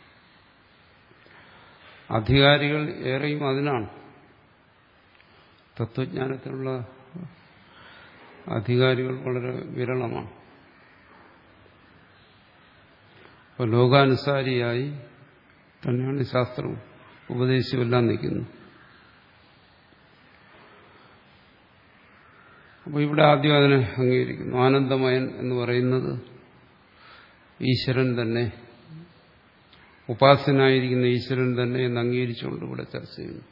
അധികാരികൾ ഏറെയും അതിനാണ് തത്വജ്ഞാനത്തിലുള്ള അധികാരികൾ വളരെ വിരളമാണ് അപ്പോൾ ലോകാനുസാരിയായി തന്നെയാണ് ശാസ്ത്രവും ഉപദേശിച്ചുമെല്ലാം നിൽക്കുന്നത് അപ്പോൾ ഇവിടെ ആദ്യം അതിനെ അംഗീകരിക്കുന്നു ആനന്ദമയൻ എന്ന് പറയുന്നത് ഈശ്വരൻ തന്നെ ഉപാസനായിരിക്കുന്ന ഈശ്വരൻ തന്നെ എന്ന് അംഗീകരിച്ചുകൊണ്ട് ഇവിടെ ചർച്ച ചെയ്യുന്നു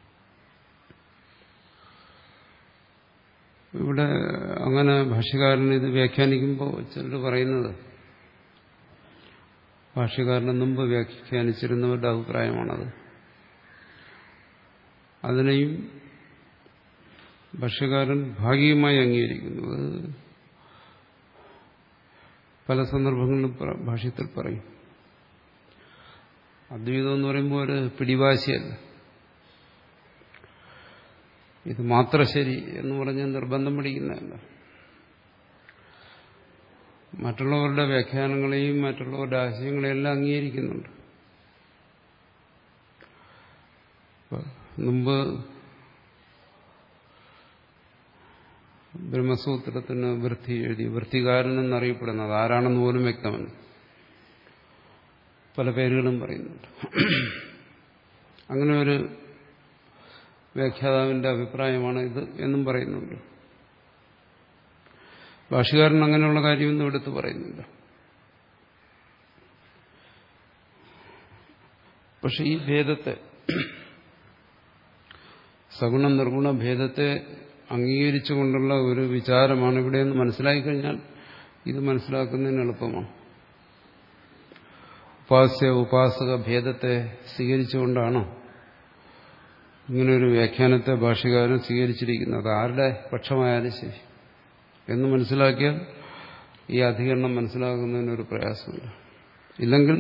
ഇവിടെ അങ്ങനെ ഭാഷ്യകാരൻ ഇത് വ്യാഖ്യാനിക്കുമ്പോൾ ചിലർ പറയുന്നത് ഭാഷ്യകാരനെ മുമ്പ് വ്യാഖ്യാനിച്ചിരുന്നവരുടെ അഭിപ്രായമാണത് അതിനെയും ഭാഷ്യകാരൻ ഭാഗികമായി അംഗീകരിക്കുന്നു അത് പല സന്ദർഭങ്ങളിലും ഭാഷ്യത്തിൽ പറയും അദ്വൈതം എന്ന് പറയുമ്പോൾ ഒരു പിടിവാശിയല്ല ഇത് മാത്ര ശരി എന്ന് പറഞ്ഞ് നിർബന്ധം പിടിക്കുന്നതല്ല മറ്റുള്ളവരുടെ വ്യാഖ്യാനങ്ങളെയും മറ്റുള്ളവരുടെ ആശയങ്ങളെയും എല്ലാം അംഗീകരിക്കുന്നുണ്ട് മുമ്പ് ബ്രഹ്മസൂത്രത്തിന് വൃത്തി എഴുതി വൃത്തികാരൻ എന്നറിയപ്പെടുന്നത് ആരാണെന്ന് പോലും വ്യക്തമല്ല പല പേരുകളും പറയുന്നുണ്ട് അങ്ങനെ ഒരു വ്യാഖ്യാതാവിന്റെ അഭിപ്രായമാണ് ഇത് എന്നും പറയുന്നുണ്ട് ഭാഷകാരൻ അങ്ങനെയുള്ള കാര്യമൊന്നും എടുത്തു പറയുന്നില്ല പക്ഷെ ഈ ഭേദത്തെ സഗുണ നിർഗുണ ഭേദത്തെ അംഗീകരിച്ചുകൊണ്ടുള്ള ഒരു വിചാരമാണ് ഇവിടെ എന്ന് മനസ്സിലാക്കി കഴിഞ്ഞാൽ ഇത് മനസ്സിലാക്കുന്നതിന് എളുപ്പമാണ് ഉപാസ്യ ഉപാസക ഭേദത്തെ സ്വീകരിച്ചുകൊണ്ടാണ് ഇങ്ങനൊരു വ്യാഖ്യാനത്തെ ഭാഷകാരൻ സ്വീകരിച്ചിരിക്കുന്നത് ആരുടെ പക്ഷമായാലും ശരി എന്ന് മനസ്സിലാക്കിയാൽ ഈ അധികരണം മനസ്സിലാക്കുന്നതിനൊരു പ്രയാസമില്ല ഇല്ലെങ്കിൽ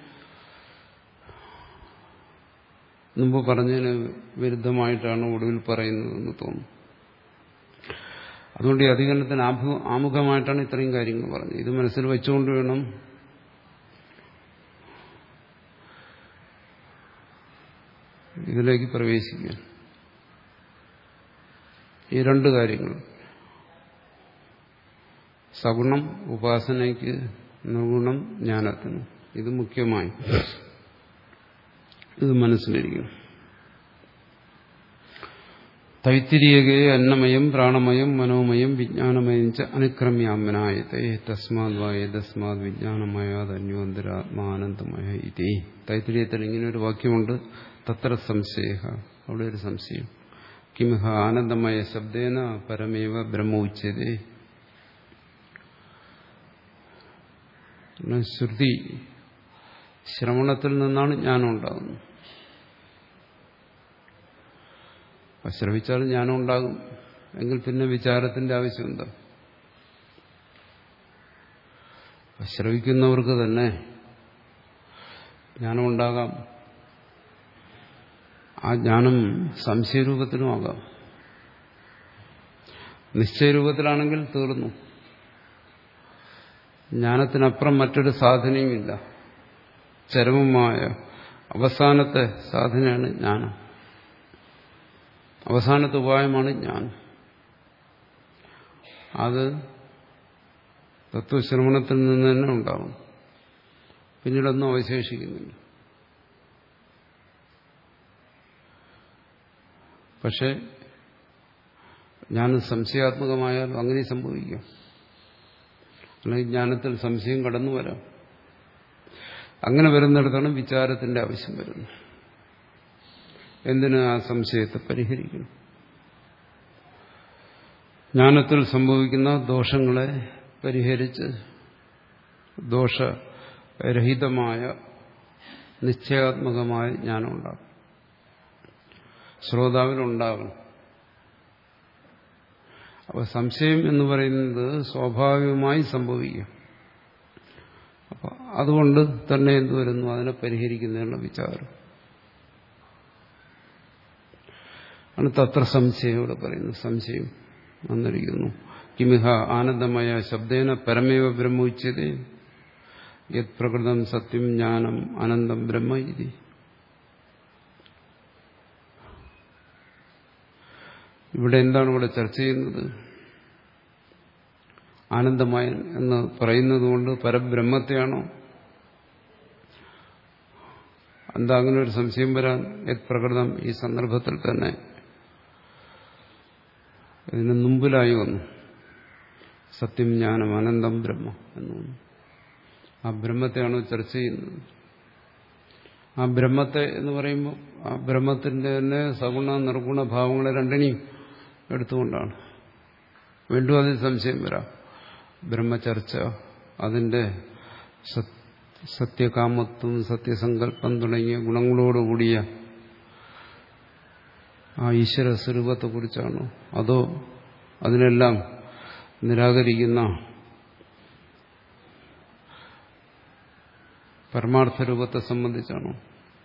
മുമ്പ് പറഞ്ഞതിന് വിരുദ്ധമായിട്ടാണ് ഒടുവിൽ പറയുന്നതെന്ന് തോന്നുന്നു അതുകൊണ്ട് ഈ അധികരണത്തിന് ആമുഖമായിട്ടാണ് ഇത്രയും കാര്യങ്ങൾ പറഞ്ഞത് ഇത് മനസ്സിൽ വെച്ചുകൊണ്ട് വേണം ഇതിലേക്ക് പ്രവേശിക്കാൻ ഈ രണ്ട് കാര്യങ്ങൾ സഗുണം ഉപാസനയ്ക്ക് നിർഗുണം ജ്ഞാനത്തിന് ഇത് മുഖ്യമായി ഇത് മനസ്സിലിരിക്കണം തൈത്തിരിയകയെ അന്നമയം പ്രാണമയം മനോമയം വിജ്ഞാനമയം ച അനുക്രമ്യാമനായത്തെ തസ്മാത് വായ തസ്മാത് വിജ്ഞാനമയാത് അന്യോന്തരാത്മാനന്ദമയ ഇതി തൈത്തിരിയത്തിൽ ഇങ്ങനെ ഒരു വാക്യമുണ്ട് തത്ര സംശയ അവിടെ ഒരു സംശയം കിമിഹ ആനന്ദമയ ശബ്ദേന പരമേവ ബ്രഹ്മ ഉച്ചതേ ശ്രുതി ശ്രവണത്തിൽ നിന്നാണ് ജ്ഞാനം ഉണ്ടാകുന്നത് ശ്രവിച്ചാൽ ജ്ഞാനം ഉണ്ടാകും എങ്കിൽ പിന്നെ വിചാരത്തിന്റെ ആവശ്യം എന്താ ശ്രവിക്കുന്നവർക്ക് തന്നെ ജ്ഞാനം ഉണ്ടാകാം ആ ജ്ഞാനം സംശയരൂപത്തിലുമാകാം നിശ്ചയരൂപത്തിലാണെങ്കിൽ തീർന്നു ജ്ഞാനത്തിനപ്പുറം മറ്റൊരു സാധനയുമില്ല ചരമമായ അവസാനത്തെ സാധനയാണ് ജ്ഞാനം അവസാനത്തെ ഉപായമാണ് ജ്ഞാനം അത് തത്വശ്രവണത്തിൽ നിന്ന് തന്നെ ഉണ്ടാവും പിന്നീടൊന്നും അവശേഷിക്കുന്നില്ല പക്ഷെ ജ്ഞാനം സംശയാത്മകമായാലും അങ്ങനെ സംഭവിക്കാം അല്ലെങ്കിൽ ജ്ഞാനത്തിൽ സംശയം കടന്നു വരാം അങ്ങനെ വരുന്നിടത്താണ് വിചാരത്തിന്റെ ആവശ്യം വരുന്നത് എന്തിന് ആ സംശയത്തെ പരിഹരിക്കണം ജ്ഞാനത്തിൽ സംഭവിക്കുന്ന ദോഷങ്ങളെ പരിഹരിച്ച് ദോഷരഹിതമായ നിശ്ചയാത്മകമായ ജ്ഞാനം ഉണ്ടാകും ശ്രോതാവിനുണ്ടാകണം അപ്പോൾ സംശയം എന്ന് പറയുന്നത് സ്വാഭാവികമായി സംഭവിക്കും അപ്പോൾ അതുകൊണ്ട് തന്നെ എന്ത് വരുന്നു അതിനെ പരിഹരിക്കുന്നതിനുള്ള വിചാരം ആണ് തത്ര സംശയം ഇവിടെ പറയുന്നു സംശയം വന്നിരിക്കുന്നു കിമിഹ ആനന്ദമയ ശബ്ദേന പരമേവ ബ്രഹ്മ ഉച്ചതേ യത് പ്രകൃതം സത്യം ജ്ഞാനം അനന്തം ബ്രഹ്മ ഇതി ഇവിടെ എന്താണ് ഇവിടെ ചർച്ച ചെയ്യുന്നത് ആനന്ദമയൻ എന്ന് പറയുന്നത് കൊണ്ട് പരബ്രഹ്മത്തെയാണോ എന്താ അങ്ങനെ ഒരു സംശയം വരാൻ യത് പ്രകൃതം ഈ സന്ദർഭത്തിൽ തന്നെ ഇതിന് മുമ്പിലായി വന്നു സത്യം ജ്ഞാനം അനന്തം ബ്രഹ്മ എന്ന് വന്നു ആ ബ്രഹ്മത്തെയാണോ ചർച്ച ചെയ്യുന്നത് ആ ബ്രഹ്മത്തെ എന്ന് പറയുമ്പോൾ ആ ബ്രഹ്മത്തിന്റെ തന്നെ സഗുണ നിർഗുണ ഭാവങ്ങളെ രണ്ടിനെയും എടുത്തുകൊണ്ടാണ് വീണ്ടും അതിൽ സംശയം വരാം ബ്രഹ്മചർച്ച അതിന്റെ സത്യകാമത്വം സത്യസങ്കല്പം തുടങ്ങിയ ഗുണങ്ങളോടുകൂടിയ ആ ഈശ്വര സ്വരൂപത്തെക്കുറിച്ചാണോ അതോ അതിനെല്ലാം നിരാകരിക്കുന്ന പരമാർത്ഥ രൂപത്തെ സംബന്ധിച്ചാണോ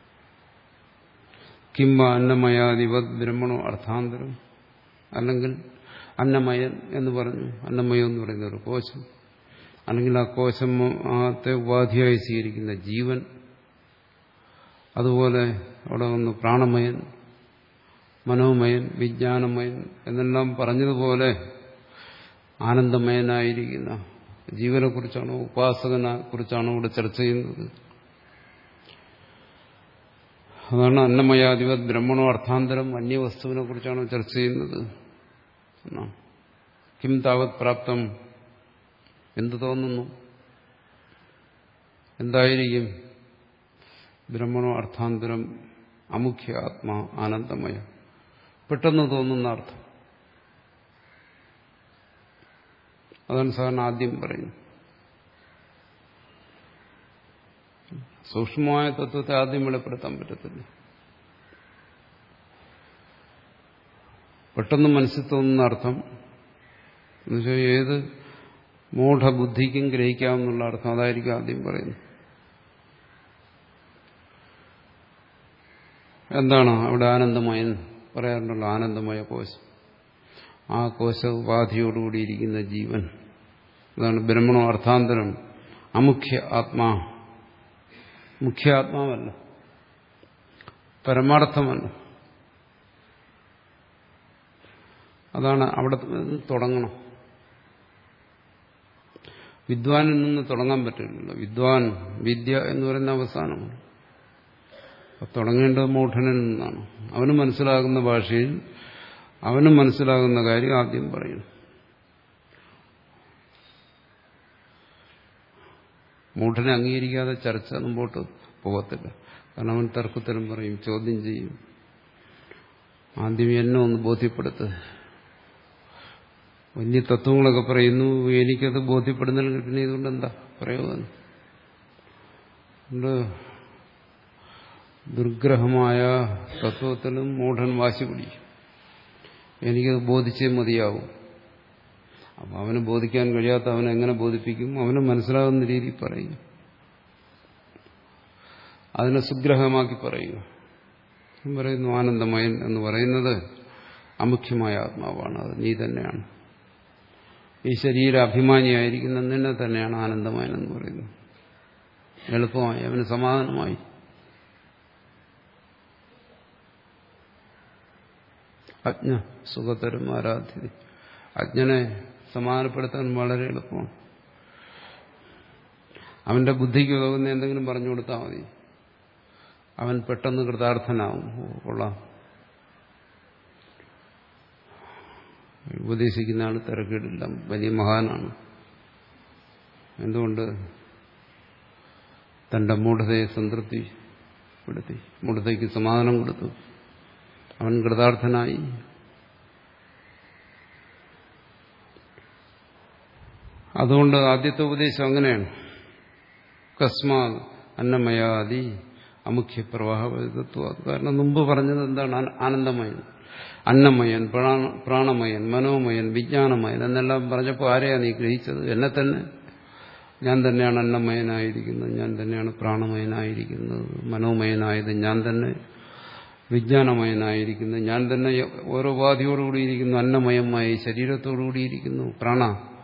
കിംബ അന്നമയാധിപത് ബ്രഹ്മണോ അർത്ഥാന്തരം അല്ലെങ്കിൽ അന്നമയൻ എന്ന് പറഞ്ഞു അന്നമയം എന്ന് പറയുന്ന ഒരു കോശം അല്ലെങ്കിൽ ആ കോശത്തെ ഉപാധിയായി സ്വീകരിക്കുന്ന ജീവൻ അതുപോലെ അവിടെ വന്ന് പ്രാണമയൻ മനോമയൻ വിജ്ഞാനമയൻ എന്നെല്ലാം പറഞ്ഞതുപോലെ ആനന്ദമയനായിരിക്കുന്ന ജീവനെ കുറിച്ചാണോ ഉപാസകനെ കുറിച്ചാണോ ഇവിടെ ചർച്ച ചെയ്യുന്നത് അതാണ് അന്നമയാധിപത് ബ്രഹ്മണോ അർത്ഥാന്തരം അന്യവസ്തുവിനെ കുറിച്ചാണോ ചർച്ച ചെയ്യുന്നത് എന്നാണ് കിം താവത് പ്രാപ്തം എന്ത് തോന്നുന്നു എന്തായിരിക്കും ബ്രഹ്മണോ അർത്ഥാന്തരം അമുഖ്യ ആത്മാ ആനന്ദമയ പെട്ടെന്ന് തോന്നുന്ന അർത്ഥം അതാണ് സാധാരണ ആദ്യം പറയുന്നത് സൂക്ഷ്മമായ തത്വത്തെ ആദ്യം വെളിപ്പെടുത്താൻ പറ്റത്തില്ല പെട്ടെന്ന് മനസ്സിൽ തോന്നുന്ന അർത്ഥം എന്നുവെച്ചാൽ ഏത് മൂഢബുദ്ധിക്കും ഗ്രഹിക്കാമെന്നുള്ള അർത്ഥം അതായിരിക്കും ആദ്യം പറയുന്നത് എന്താണ് അവിടെ ആനന്ദമയൻ പറയാറുണ്ടല്ലോ ആനന്ദമയ കോശം ആ കോശ ഉപാധിയോടുകൂടിയിരിക്കുന്ന ജീവൻ അതാണ് ബ്രഹ്മണോ അർത്ഥാന്തരം അമുഖ്യ ആത്മാ മുഖ്യ ആത്മാവല്ല പരമാർത്ഥമല്ല അതാണ് അവിടെ തുടങ്ങണം വിദ്വാനിൽ നിന്ന് തുടങ്ങാൻ പറ്റില്ലല്ലോ വിദ്വാൻ വിദ്യ എന്ന് പറയുന്ന അവസാനമാണ് തുടങ്ങേണ്ടത് മൂഢനിൽ നിന്നാണ് അവന് മനസ്സിലാകുന്ന ഭാഷയിൽ അവന് മനസ്സിലാകുന്ന കാര്യം ആദ്യം പറയണം മൂഢനെ അംഗീകരിക്കാതെ ചർച്ച മുമ്പോട്ട് പോകത്തില്ല കാരണം അവൻ തർക്കത്തിലും പറയും ചോദ്യം ചെയ്യും ആദ്യം എന്നെ ഒന്ന് ബോധ്യപ്പെടുത്ത് വലിയ തത്വങ്ങളൊക്കെ പറയുന്നു എനിക്കത് ബോധ്യപ്പെടുന്നില്ലെങ്കിൽ പിന്നെ ഇതുകൊണ്ട് എന്താ പ്രയോജനം അതുകൊണ്ട് ദുർഗ്രഹമായ തത്വത്തിലും മൂഢൻ വാശി പിടിക്കും എനിക്കത് ബോധിച്ചേ മതിയാവും അപ്പം അവന് ബോധിക്കാൻ കഴിയാത്ത അവനെ എങ്ങനെ ബോധിപ്പിക്കും അവന് മനസ്സിലാകുന്ന രീതി പറയും അതിനെ സുഗ്രഹമാക്കി പറയുക പറയുന്നു ആനന്ദമയൻ എന്ന് പറയുന്നത് അമുഖ്യമായ ആത്മാവാണ് അത് നീ തന്നെയാണ് ഈ ശരീര അഭിമാനിയായിരിക്കുന്ന നിന്നെ തന്നെയാണ് ആനന്ദമയൻ എന്ന് പറയുന്നത് എളുപ്പമായി അവന് സമാധാനമായി അജ്ഞ സുഖതരും ആരാധ്യത അജ്ഞനെ സമാധാനപ്പെടുത്താൻ വളരെ എളുപ്പമാണ് അവന്റെ ബുദ്ധിക്ക് ഉതകുന്ന എന്തെങ്കിലും പറഞ്ഞു കൊടുത്താൽ മതി അവൻ പെട്ടെന്ന് കൃതാർത്ഥനാവും കൊള്ളാം ഉപദേശിക്കുന്ന ആൾ തിരക്കിടില്ല വലിയ മഹാനാണ് എന്തുകൊണ്ട് തന്റെ മൂഢതയെ സംതൃപ്തിപ്പെടുത്തി മൂഢതയ്ക്ക് സമാധാനം കൊടുത്തു അവൻ കൃതാർത്ഥനായി അതുകൊണ്ട് ആദ്യത്തെ ഉപദേശം അങ്ങനെയാണ് കസ്മാ അന്നമയാദി അമുഖ്യ പ്രവാഹതത്വ കാരണം മുമ്പ് പറഞ്ഞത് എന്താണ് ആനന്ദമയൻ അന്നമയൻ പ്രാണമയൻ മനോമയൻ വിജ്ഞാനമയൻ എന്നെല്ലാം പറഞ്ഞപ്പോൾ ആരെയാ നീ ഗ്രഹിച്ചത് എന്നെ തന്നെ ഞാൻ തന്നെയാണ് അന്നമയനായിരിക്കുന്നത് ഞാൻ തന്നെയാണ് പ്രാണമയനായിരിക്കുന്നത് മനോമയനായത് ഞാൻ തന്നെ വിജ്ഞാനമയനായിരിക്കുന്നത് ഞാൻ തന്നെ ഓരോ ഉപാധിയോടുകൂടിയിരിക്കുന്നു അന്നമയമായി ശരീരത്തോടുകൂടിയിരിക്കുന്നു പ്രാണ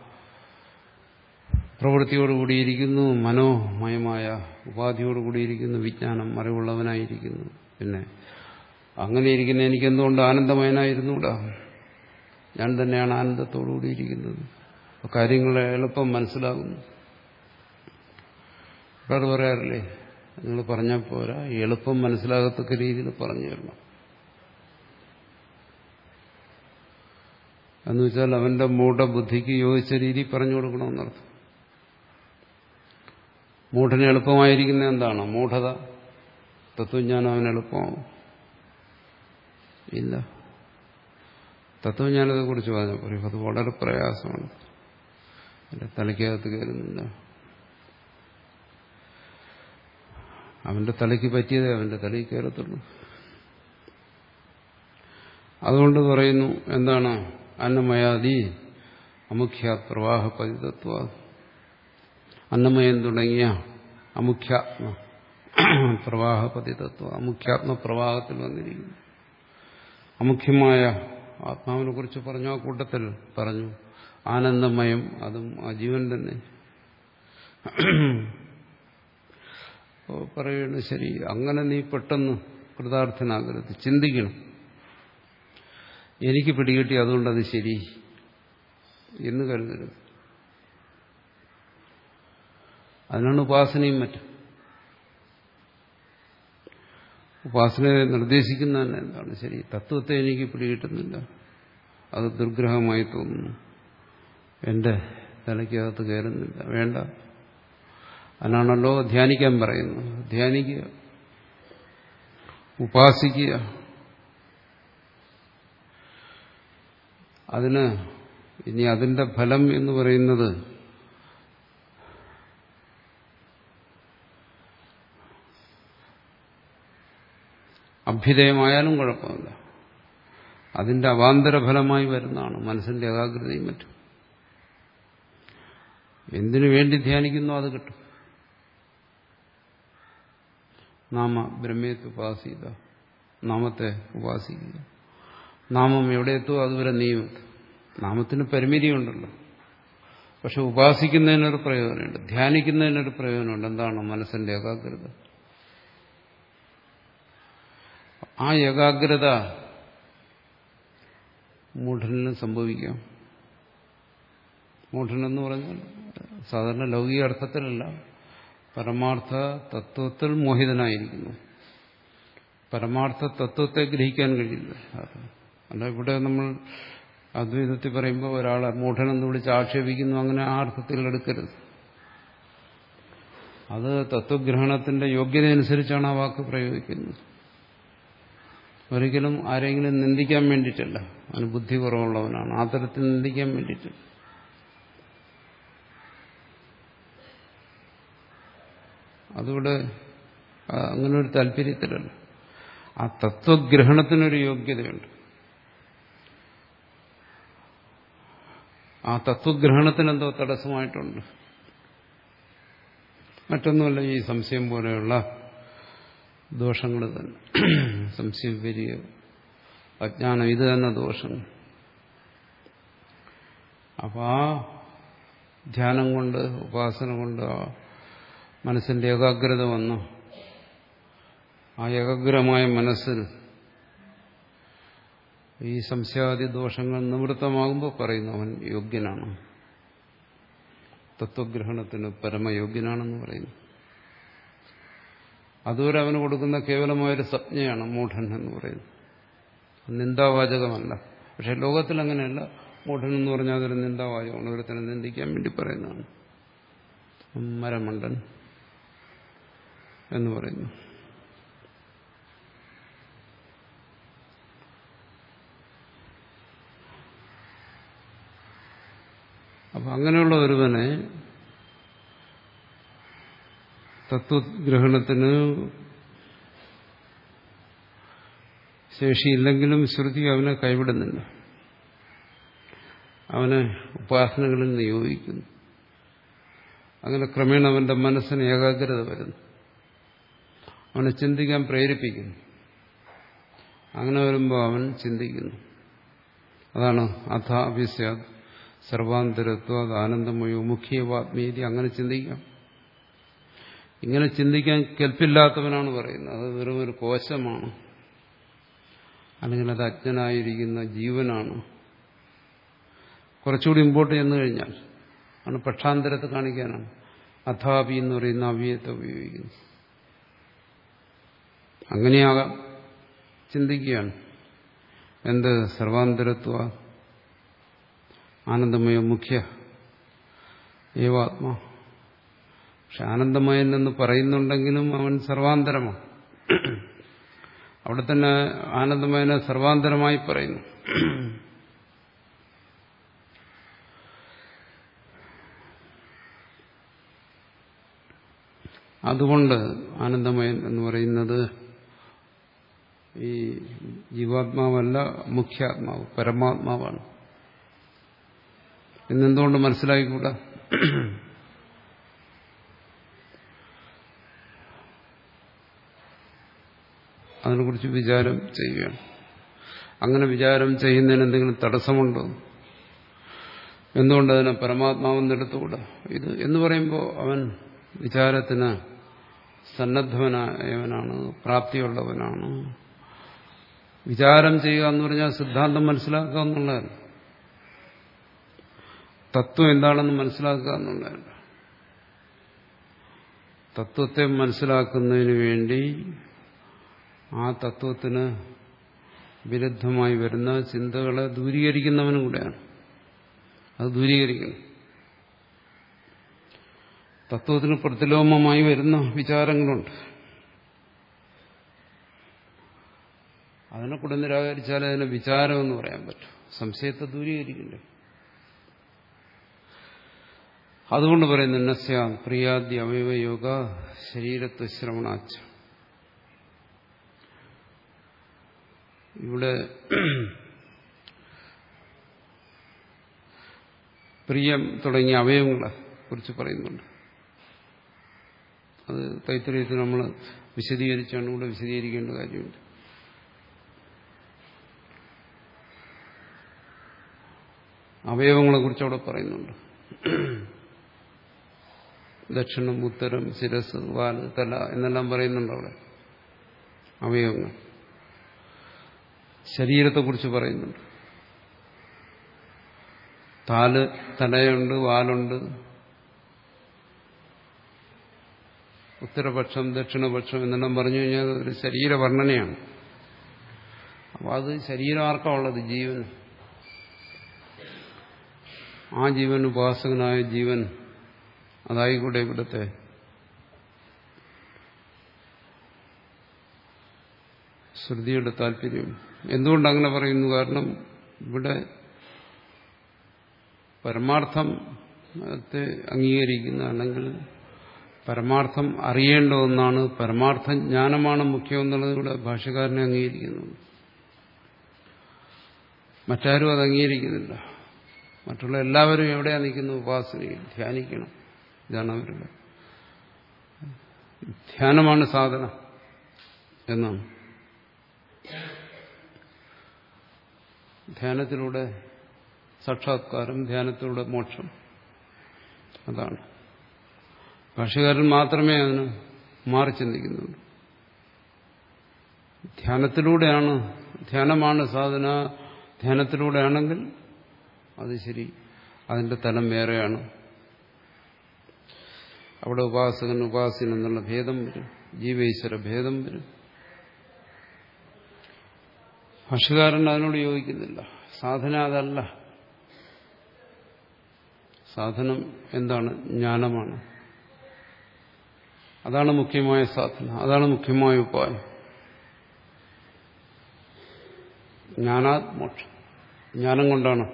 പ്രവൃത്തിയോടുകൂടിയിരിക്കുന്നു മനോമയമായ ഉപാധിയോടുകൂടിയിരിക്കുന്നു വിജ്ഞാനം അറിവുള്ളവനായിരിക്കുന്നു പിന്നെ അങ്ങനെ ഇരിക്കുന്ന എനിക്ക് എന്തുകൊണ്ട് ആനന്ദമയനായിരുന്നുകൂടാ ഞാൻ തന്നെയാണ് ആനന്ദത്തോടുകൂടിയിരിക്കുന്നത് കാര്യങ്ങൾ എളുപ്പം മനസ്സിലാകുന്നു ഒരാൾ പറയാറില്ലേ നിങ്ങൾ പറഞ്ഞാൽ പോരാ എളുപ്പം മനസ്സിലാകത്തക്ക രീതിയിൽ പറഞ്ഞു തരണം എന്ന് വെച്ചാൽ അവന്റെ മൂഢബുദ്ധിക്ക് യോജിച്ച രീതി പറഞ്ഞു കൊടുക്കണമെന്നർത്ഥം മൂഢന് എളുപ്പമായിരിക്കുന്ന എന്താണ് മൂഢത തത്വജ്ഞാനം അവന് എളുപ്പമാവും ഇല്ല തത്വജ്ഞാനത്തെ കുറിച്ച് പറഞ്ഞാൽ പറയും അത് വളരെ പ്രയാസമാണ് എന്റെ തലയ്ക്കകത്ത് കയറുന്നില്ല അവന്റെ തലയ്ക്ക് പറ്റിയതേ അവന്റെ തലയിൽ കയറത്തുള്ളൂ അതുകൊണ്ട് പറയുന്നു എന്താണ് അന്നമയാദി അമുഖ്യ പ്രവാഹ പതിതത്വ അന്നമയം തുടങ്ങിയ അമുഖ്യാത്മ പ്രവാഹ പതിതത്വ അമുഖ്യാത്മ പ്രവാഹത്തിൽ വന്നിരിക്കുന്നു അമുഖ്യമായ ആത്മാവിനെ കുറിച്ച് പറഞ്ഞു ആ കൂട്ടത്തിൽ പറഞ്ഞു ആനന്ദമയം അതും ആ ജീവൻ തന്നെ അപ്പോൾ പറയുന്നു ശരി അങ്ങനെ നീ പെട്ടെന്ന് കൃതാർത്ഥനാകരുത് ചിന്തിക്കണം എനിക്ക് പിടികിട്ടി അതുകൊണ്ടത് ശരി എന്ന് കരുതരുത് അതിനാണ് ഉപാസനയും മറ്റും ഉപാസനയെ നിർദ്ദേശിക്കുന്ന തന്നെ എന്താണ് ശരി തത്വത്തെ എനിക്ക് പിടികിട്ടുന്നില്ല അത് ദുർഗ്രഹമായി തോന്നുന്നു എന്റെ തലയ്ക്കകത്ത് കയറുന്നില്ല വേണ്ട അതിനാണല്ലോ ധ്യാനിക്കാൻ പറയുന്നത് ധ്യാനിക്കുക ഉപാസിക്കുക അതിന് ഇനി അതിന്റെ ഫലം എന്ന് പറയുന്നത് അഭ്യുദയമായാലും കുഴപ്പമില്ല അതിന്റെ അവാന്തര ഫലമായി വരുന്നതാണ് മനസ്സിന്റെ ഏകാഗ്രതയും മറ്റും എന്തിനു വേണ്ടി ധ്യാനിക്കുന്നോ അത് കിട്ടും നാമ ബ്രഹ്മേത്ത് ഉപാസിത നാമത്തെ ഉപാസിക്കുക നാമം എവിടെ എത്തുമോ അതുവരെ നീയുമെത്തും നാമത്തിന് പരിമിതിയുണ്ടല്ലോ പക്ഷെ ഉപാസിക്കുന്നതിനൊരു പ്രയോജനമുണ്ട് ധ്യാനിക്കുന്നതിനൊരു പ്രയോജനമുണ്ട് എന്താണ് മനസ്സിന്റെ ഏകാഗ്രത ആ ഏകാഗ്രത മൂഢനിലും സംഭവിക്കാം മൂഢനെന്ന് പറഞ്ഞാൽ സാധാരണ ലൗകിക അർത്ഥത്തിലല്ല പരമാർത്ഥ തത്വത്തിൽ മോഹിതനായിരിക്കുന്നു പരമാർത്ഥ തത്വത്തെ ഗ്രഹിക്കാൻ കഴിയില്ല അല്ല ഇവിടെ നമ്മൾ അദ്വൈതത്തിൽ പറയുമ്പോൾ ഒരാളെ മൂഢനെന്ന് വിളിച്ച് ആക്ഷേപിക്കുന്നു അങ്ങനെ ആ അർത്ഥത്തിൽ എടുക്കരുത് അത് തത്വഗ്രഹണത്തിന്റെ യോഗ്യത അനുസരിച്ചാണ് ആ വാക്ക് പ്രയോഗിക്കുന്നത് ഒരിക്കലും ആരെങ്കിലും നിന്ദിക്കാൻ വേണ്ടിയിട്ടല്ല അവന് ബുദ്ധി കുറവുള്ളവനാണ് ആ തരത്തിൽ നിന്ദിക്കാൻ വേണ്ടിയിട്ടില്ല അതിവിടെ അങ്ങനെ ഒരു താല്പര്യത്തിലല്ല ആ തത്വഗ്രഹണത്തിനൊരു യോഗ്യതയുണ്ട് ആ തത്വഗ്രഹണത്തിന് എന്തോ തടസ്സമായിട്ടുണ്ട് മറ്റൊന്നുമല്ല ഈ സംശയം പോലെയുള്ള ദോഷങ്ങൾ തന്നെ സംശയം വരിക അജ്ഞാനം ഇത് തന്നെ ദോഷങ്ങൾ അപ്പൊ ആ ധ്യാനം കൊണ്ട് ഉപാസന കൊണ്ട് ആ മനസ്സിന്റെ ഏകാഗ്രത വന്നു ആ ഏകാഗ്രമായ മനസ്സിൽ ഈ സംശയാദി ദോഷങ്ങൾ നിവൃത്തമാകുമ്പോൾ പറയുന്നു അവൻ യോഗ്യനാണ് തത്വഗ്രഹണത്തിന് പരമയോഗ്യനാണെന്ന് പറയുന്നു അതുവരെ അവന് കൊടുക്കുന്ന കേവലമായൊരു സംജ്ഞയാണ് മൂഢൻ എന്ന് പറയുന്നത് നിന്ദാവാചകമല്ല പക്ഷെ ലോകത്തിൽ അങ്ങനെയല്ല മൂഢൻ എന്ന് പറഞ്ഞാൽ അതൊരു നിന്ദാവാചകമാണ് ഒരുത്തനെ നിന്ദിക്കാൻ വേണ്ടി പറയുന്നതാണ് മരമണ്ടൻ എന്ന് പറയുന്നു അപ്പൊ അങ്ങനെയുള്ള ഒരുവനെ തത്വഗ്രഹണത്തിന് ശേഷിയില്ലെങ്കിലും ശ്രുതി അവനെ കൈവിടുന്നില്ല അവനെ ഉപാസനകളിൽ നിയോഗിക്കുന്നു അങ്ങനെ ക്രമേണ അവന്റെ മനസ്സിന് ഏകാഗ്രത വരുന്നു അവനെ ചിന്തിക്കാൻ പ്രേരിപ്പിക്കുന്നു അങ്ങനെ വരുമ്പോൾ അവൻ ചിന്തിക്കുന്നു അതാണ് അഥാഭിസ്യാത് സർവാന്തരത്വ അത് ആനന്ദമയോ മുഖ്യവാത്മീതി അങ്ങനെ ചിന്തിക്കാം ഇങ്ങനെ ചിന്തിക്കാൻ കെൽപ്പില്ലാത്തവനാണ് പറയുന്നത് അത് വെറും ഒരു കോശമാണ് അല്ലെങ്കിൽ അത് അജ്ഞനായിരിക്കുന്ന ജീവനാണ് കുറച്ചുകൂടി മുമ്പോട്ട് ചെന്നു കഴിഞ്ഞാൽ ആണ് പക്ഷാന്തരത്തെ കാണിക്കാനാണ് അഥാപി എന്ന് പറയുന്ന അവ്യയത്തെ ഉപയോഗിക്കുന്നത് അങ്ങനെയാകാം ചിന്തിക്കുകയാണ് എന്ത് സർവാന്തരത്വ ആനന്ദമയ മുഖ്യ ഏവാത്മാ പക്ഷെ ആനന്ദമയൻ എന്ന് പറയുന്നുണ്ടെങ്കിലും അവൻ സർവാന്തരമാണ് അവിടെ തന്നെ ആനന്ദമയനെ സർവാന്തരമായി പറയുന്നു അതുകൊണ്ട് ആനന്ദമയൻ എന്ന് പറയുന്നത് ഈ ജീവാത്മാവല്ല മുഖ്യാത്മാവ് പരമാത്മാവാണ് എന്നെന്തുകൊണ്ട് മനസ്സിലായിക്കൂടാ അതിനെക്കുറിച്ച് വിചാരം ചെയ്യുകയാണ് അങ്ങനെ വിചാരം ചെയ്യുന്നതിന് എന്തെങ്കിലും തടസ്സമുണ്ടോ എന്തുകൊണ്ട് അതിനെ പരമാത്മാവെന്നെടുത്തുകൂടാ ഇത് എന്ന് പറയുമ്പോൾ അവൻ വിചാരത്തിന് സന്നദ്ധവനായവനാണ് പ്രാപ്തിയുള്ളവനാണ് വിചാരം ചെയ്യുക എന്ന് പറഞ്ഞാൽ സിദ്ധാന്തം മനസ്സിലാക്കുക എന്നുള്ളതല്ല തത്വം എന്താണെന്ന് മനസ്സിലാക്കുക എന്നുള്ളതല്ല തത്വത്തെ മനസ്സിലാക്കുന്നതിന് വേണ്ടി ആ തത്വത്തിന് വിരുദ്ധമായി വരുന്ന ചിന്തകളെ ദൂരീകരിക്കുന്നവനും കൂടെയാണ് അത് ദൂരീകരിക്കണം തത്വത്തിന് പ്രതിലോമമായി വരുന്ന വിചാരങ്ങളുണ്ട് അതിനെ കൂടെ നിരാകരിച്ചാൽ അതിനെ വിചാരം എന്ന് പറയാൻ പറ്റും സംശയത്തെ ദൂരീകരിക്കണ്ടേ അതുകൊണ്ട് പറയുന്നു നസ്യ പ്രിയാദ്യ അവയവയോഗ ശരീരത്വ ശ്രവണാച്ച ഇവിടെ പ്രിയം തുടങ്ങിയ അവയവങ്ങളെ കുറിച്ച് പറയുന്നുണ്ട് അത് തൈത്തരീയത്തിൽ നമ്മൾ വിശദീകരിച്ചാണ് കൂടെ വിശദീകരിക്കേണ്ട കാര്യമുണ്ട് അവയവങ്ങളെ കുറിച്ച് അവിടെ പറയുന്നുണ്ട് ദക്ഷിണം ഉത്തരം ശിരസ് വാല് തല എന്നെല്ലാം പറയുന്നുണ്ട് അവിടെ അവയവങ്ങൾ ശരീരത്തെക്കുറിച്ച് പറയുന്നുണ്ട് താല് തലയുണ്ട് വാലുണ്ട് ഉത്തരപക്ഷം ദക്ഷിണപക്ഷം എന്നെല്ലാം പറഞ്ഞു കഴിഞ്ഞാൽ ഒരു ശരീരവർണ്ണനയാണ് അപ്പോൾ അത് ശരീരം ആർക്കാണുള്ളത് ജീവൻ ആ ജീവൻ ഉപാസകനായ ജീവൻ അതായിക്കൂടെ ഇവിടുത്തെ ശ്രുതിയുടെ താല്പര്യം എന്തുകൊണ്ട് അങ്ങനെ പറയുന്നു കാരണം ഇവിടെ പരമാർത്ഥത്തെ അംഗീകരിക്കുന്ന അല്ലെങ്കിൽ പരമാർത്ഥം അറിയേണ്ട ഒന്നാണ് പരമാർത്ഥ ജ്ഞാനമാണ് മുഖ്യം എന്നുള്ളത് ഇവിടെ ഭാഷകാരനെ അംഗീകരിക്കുന്നു മറ്റാരും അത് അംഗീകരിക്കുന്നില്ല മറ്റുള്ള എല്ലാവരും എവിടെയാണ് നിൽക്കുന്നത് ഉപാസനയിൽ ധ്യാനിക്കണം ഇതാണ് അവരുടെ ധ്യാനമാണ് സാധന എന്നാണ് ധ്യാനത്തിലൂടെ സാക്ഷാത്കാരം ധ്യാനത്തിലൂടെ മോക്ഷം അതാണ് ഭാഷകാരൻ മാത്രമേ അതിന് മാറി ചിന്തിക്കുന്നുള്ളൂ ധ്യാനത്തിലൂടെയാണ് ധ്യാനമാണ് സാധന ധ്യാനത്തിലൂടെയാണെങ്കിൽ അത് ശരി അതിന്റെ തലം വേറെയാണ് അവിടെ ഉപാസകൻ ഉപാസന എന്നുള്ള ഭേദം വരും ജീവേശ്വര ഭേദം വരും ഭാഷകാരൻ അതിനോട് യോജിക്കുന്നില്ല സാധന അതല്ല സാധനം എന്താണ് ജ്ഞാനമാണ് അതാണ് മുഖ്യമായ സാധന അതാണ് മുഖ്യമായ ഉപായം ജ്ഞാനാത് മോക്ഷം ജ്ഞാനം കൊണ്ടാണ്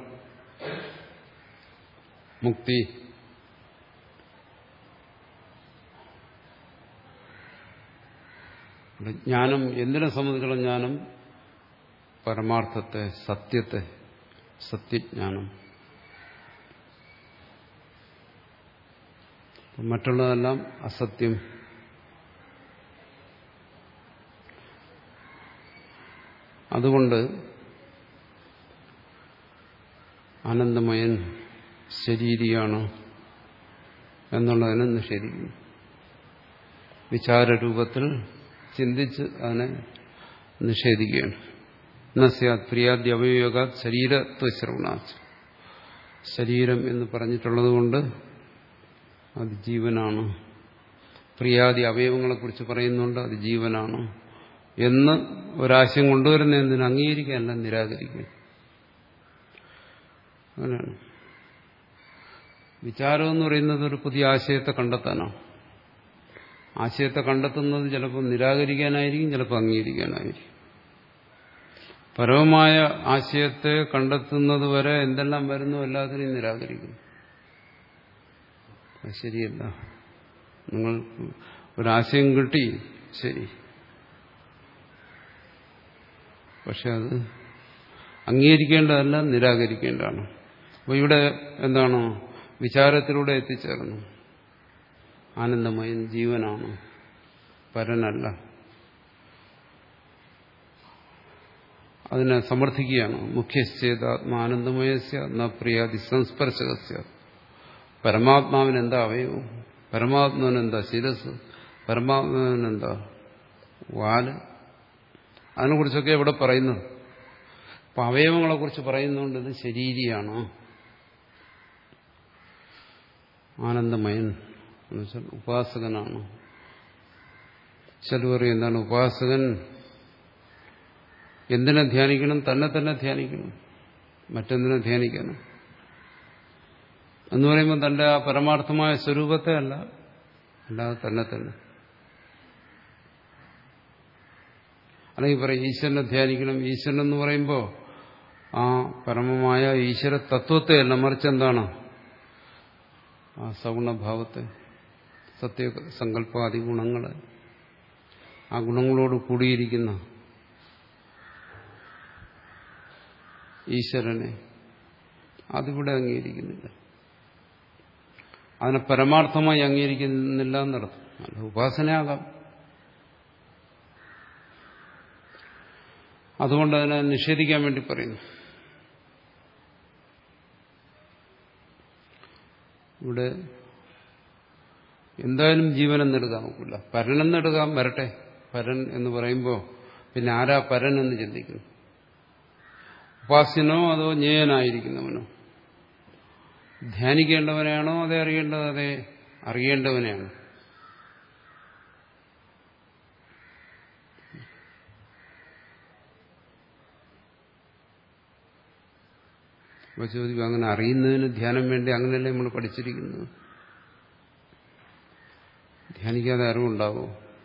മുക്തി ജ്ഞാനം എന്തിനെ സംബന്ധിച്ചുള്ള ജ്ഞാനം പരമാർത്ഥത്തെ സത്യത്തെ സത്യജ്ഞാനം മറ്റുള്ളതെല്ലാം അസത്യം അതുകൊണ്ട് ആനന്ദമയൻ ശരീരിയാണ് എന്നുള്ളതിനെ നിഷേധിക്കുന്നു വിചാരരൂപത്തിൽ ചിന്തിച്ച് അതിനെ നിഷേധിക്കുകയാണ് നസ്യാത് പ്രിയാദ്യ അവയോഗാത് ശരീരത്വശ്രവണാച്ച് ശരീരം എന്ന് പറഞ്ഞിട്ടുള്ളതുകൊണ്ട് അത് ജീവനാണ് പ്രിയാദി അവയവങ്ങളെക്കുറിച്ച് പറയുന്നുണ്ട് അത് ജീവനാണ് എന്ന് ഒരാശയം കൊണ്ടുവരുന്ന എന്തിനു അംഗീകരിക്കാനല്ല നിരാകരിക്കുക അങ്ങനെയാണ് വിചാരം എന്ന് പറയുന്നത് ഒരു പുതിയ ആശയത്തെ കണ്ടെത്താനാണ് ആശയത്തെ കണ്ടെത്തുന്നത് ചിലപ്പോൾ നിരാകരിക്കാനായിരിക്കും ചിലപ്പോൾ അംഗീകരിക്കാനായിരിക്കും പരമമായ ആശയത്തെ കണ്ടെത്തുന്നത് വരെ എന്തെല്ലാം വരുന്നു എല്ലാത്തിനെയും നിരാകരിക്കുന്നു അത് ശരിയല്ല നിങ്ങൾ ഒരാശയം കിട്ടി ശരി പക്ഷെ അത് അംഗീകരിക്കേണ്ടതല്ല നിരാകരിക്കേണ്ടതാണ് അപ്പോൾ ഇവിടെ എന്താണ് വിചാരത്തിലൂടെ എത്തിച്ചേർന്നു ആനന്ദമയൻ ജീവനാണ് പരനല്ല അതിനെ സമർത്ഥിക്കുകയാണ് മുഖ്യശ്ചേതാത്മാനന്ദമയസ്യ ന പ്രിയാതി സംസ്പർശകസ്യ പരമാത്മാവിന് എന്താ അവയവം പരമാത്മാവിനെന്താ ശിരസ് പരമാത്മാവിനെന്താ വാല് അതിനെക്കുറിച്ചൊക്കെ ഇവിടെ പറയുന്നത് അപ്പം അവയവങ്ങളെക്കുറിച്ച് പറയുന്നുണ്ട് ഇത് ശരീരിയാണ് ആനന്ദമയൻ എന്ന് വെച്ചാൽ ഉപാസകനാണ് ചില പറയും എന്താണ് ഉപാസകൻ എന്തിനെ ധ്യാനിക്കണം തന്നെ തന്നെ ധ്യാനിക്കണം മറ്റെന്തിനെ ധ്യാനിക്കണം എന്ന് പറയുമ്പോൾ തന്റെ ആ പരമാർത്ഥമായ സ്വരൂപത്തെ അല്ല അല്ലാതെ തന്നെ തന്നെ അല്ലെങ്കിൽ പറയും ഈശ്വരനെ ധ്യാനിക്കണം ഈശ്വരൻ എന്ന് പറയുമ്പോൾ ആ പരമമായ ഈശ്വര തത്വത്തെ അല്ല മറിച്ച് എന്താണ് ആ സഗുണഭാവത്തെ സത്യ സങ്കല്പാദി ഗുണങ്ങളെ ആ ഗുണങ്ങളോട് കൂടിയിരിക്കുന്ന ഈശ്വരനെ അതിവിടെ അംഗീകരിക്കുന്നില്ല അതിനെ പരമാർത്ഥമായി അംഗീകരിക്കുന്നില്ല എന്നർത്ഥം അല്ല ഉപാസനയാകാം അതുകൊണ്ട് അതിനെ നിഷേധിക്കാൻ വേണ്ടി പറയുന്നു ഇവിടെ എന്തായാലും ജീവനെന്നെടുക്കാൻ നോക്കില്ല പരനെന്നെടുക്കാൻ വരട്ടെ പരൻ എന്ന് പറയുമ്പോൾ പിന്നെ ആരാ പരൻ എന്ന് ചിന്തിക്കുന്നു ഉപാസ്യനോ അതോ ജ്ഞേയനായിരിക്കുന്നവനോ ധ്യാനിക്കേണ്ടവനെയാണോ അതെ അറിയേണ്ടത് അതെ അറിയേണ്ടവനെയാണ് അപ്പൊ ചോദിക്കും അങ്ങനെ അറിയുന്നതിന് ധ്യാനം വേണ്ടി അങ്ങനെയല്ലേ നമ്മൾ പഠിച്ചിരിക്കുന്നത് ധ്യാനിക്കാതെ അറിവുണ്ടാവോ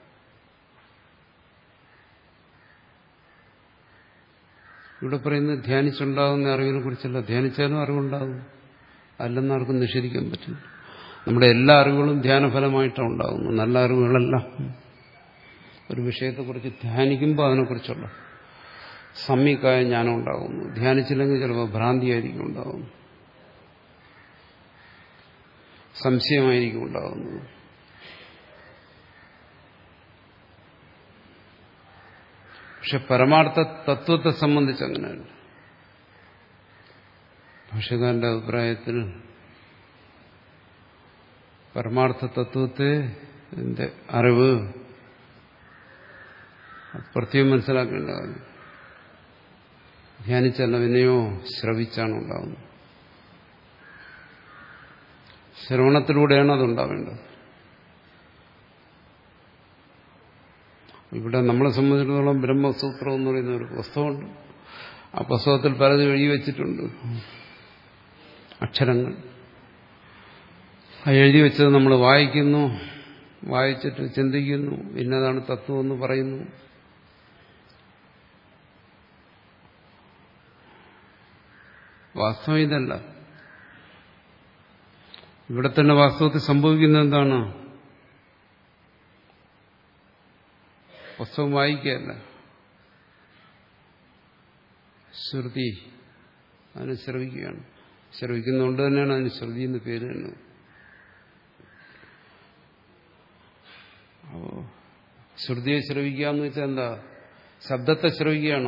ഇവിടെ പറയുന്നത് ധ്യാനിച്ചുണ്ടാകുന്ന അറിവിനെ കുറിച്ചല്ല ധ്യാനിച്ചാലും അറിവുണ്ടാകും അല്ലെന്ന് ആർക്കും നിഷേധിക്കാൻ പറ്റില്ല നമ്മുടെ എല്ലാ അറിവുകളും ധ്യാനഫലമായിട്ടാണ് ഉണ്ടാകുന്നത് നല്ല അറിവുകളല്ല ഒരു വിഷയത്തെക്കുറിച്ച് ധ്യാനിക്കുമ്പോൾ അതിനെക്കുറിച്ചുള്ള സമ്യക്കായ ജ്ഞാനം ഉണ്ടാകുന്നു ധ്യാനിച്ചില്ലെങ്കിൽ ചിലപ്പോൾ ഭ്രാന്തിയായിരിക്കും ഉണ്ടാകുന്നു സംശയമായിരിക്കും ഉണ്ടാകുന്നത് പക്ഷെ പരമാർത്ഥ തത്വത്തെ സംബന്ധിച്ച് അങ്ങനെയല്ല ഭാഷകാരന്റെ അഭിപ്രായത്തിൽ പരമാർത്ഥ തത്വത്തെ അറിവ് പ്രത്യേകം മനസ്സിലാക്കേണ്ട കാര്യം ധ്യാനിച്ചല്ല വിനയോ ശ്രവിച്ചാണ് ഉണ്ടാകുന്നത് ശ്രവണത്തിലൂടെയാണ് അതുണ്ടാവേണ്ടത് ഇവിടെ നമ്മളെ സംബന്ധിച്ചിടത്തോളം ബ്രഹ്മസൂത്രം എന്ന് പറയുന്ന ഒരു പുസ്തകമുണ്ട് ആ പുസ്തകത്തിൽ പലതും എഴുതി വെച്ചിട്ടുണ്ട് അക്ഷരങ്ങൾ ആ എഴുതി വെച്ചത് നമ്മൾ വായിക്കുന്നു വായിച്ചിട്ട് ചിന്തിക്കുന്നു ഇന്നതാണ് തത്വം എന്ന് പറയുന്നു വാസ്തവം ഇതല്ല ഇവിടെ തന്നെ വാസ്തവത്തിൽ സംഭവിക്കുന്നത് എന്താണ് പുസ്തകം വായിക്കുകയല്ല ശ്രുതി അതിന് ശ്രവിക്കുകയാണ് ശ്രവിക്കുന്നതുകൊണ്ട് തന്നെയാണ് അതിന് ശ്രുതി എന്ന് പേര് തന്നെ അപ്പോ ശ്രുതിയെ ശ്രവിക്കുക എന്ന് വെച്ചാൽ എന്താ ശബ്ദത്തെ ശ്രവിക്കുകയാണോ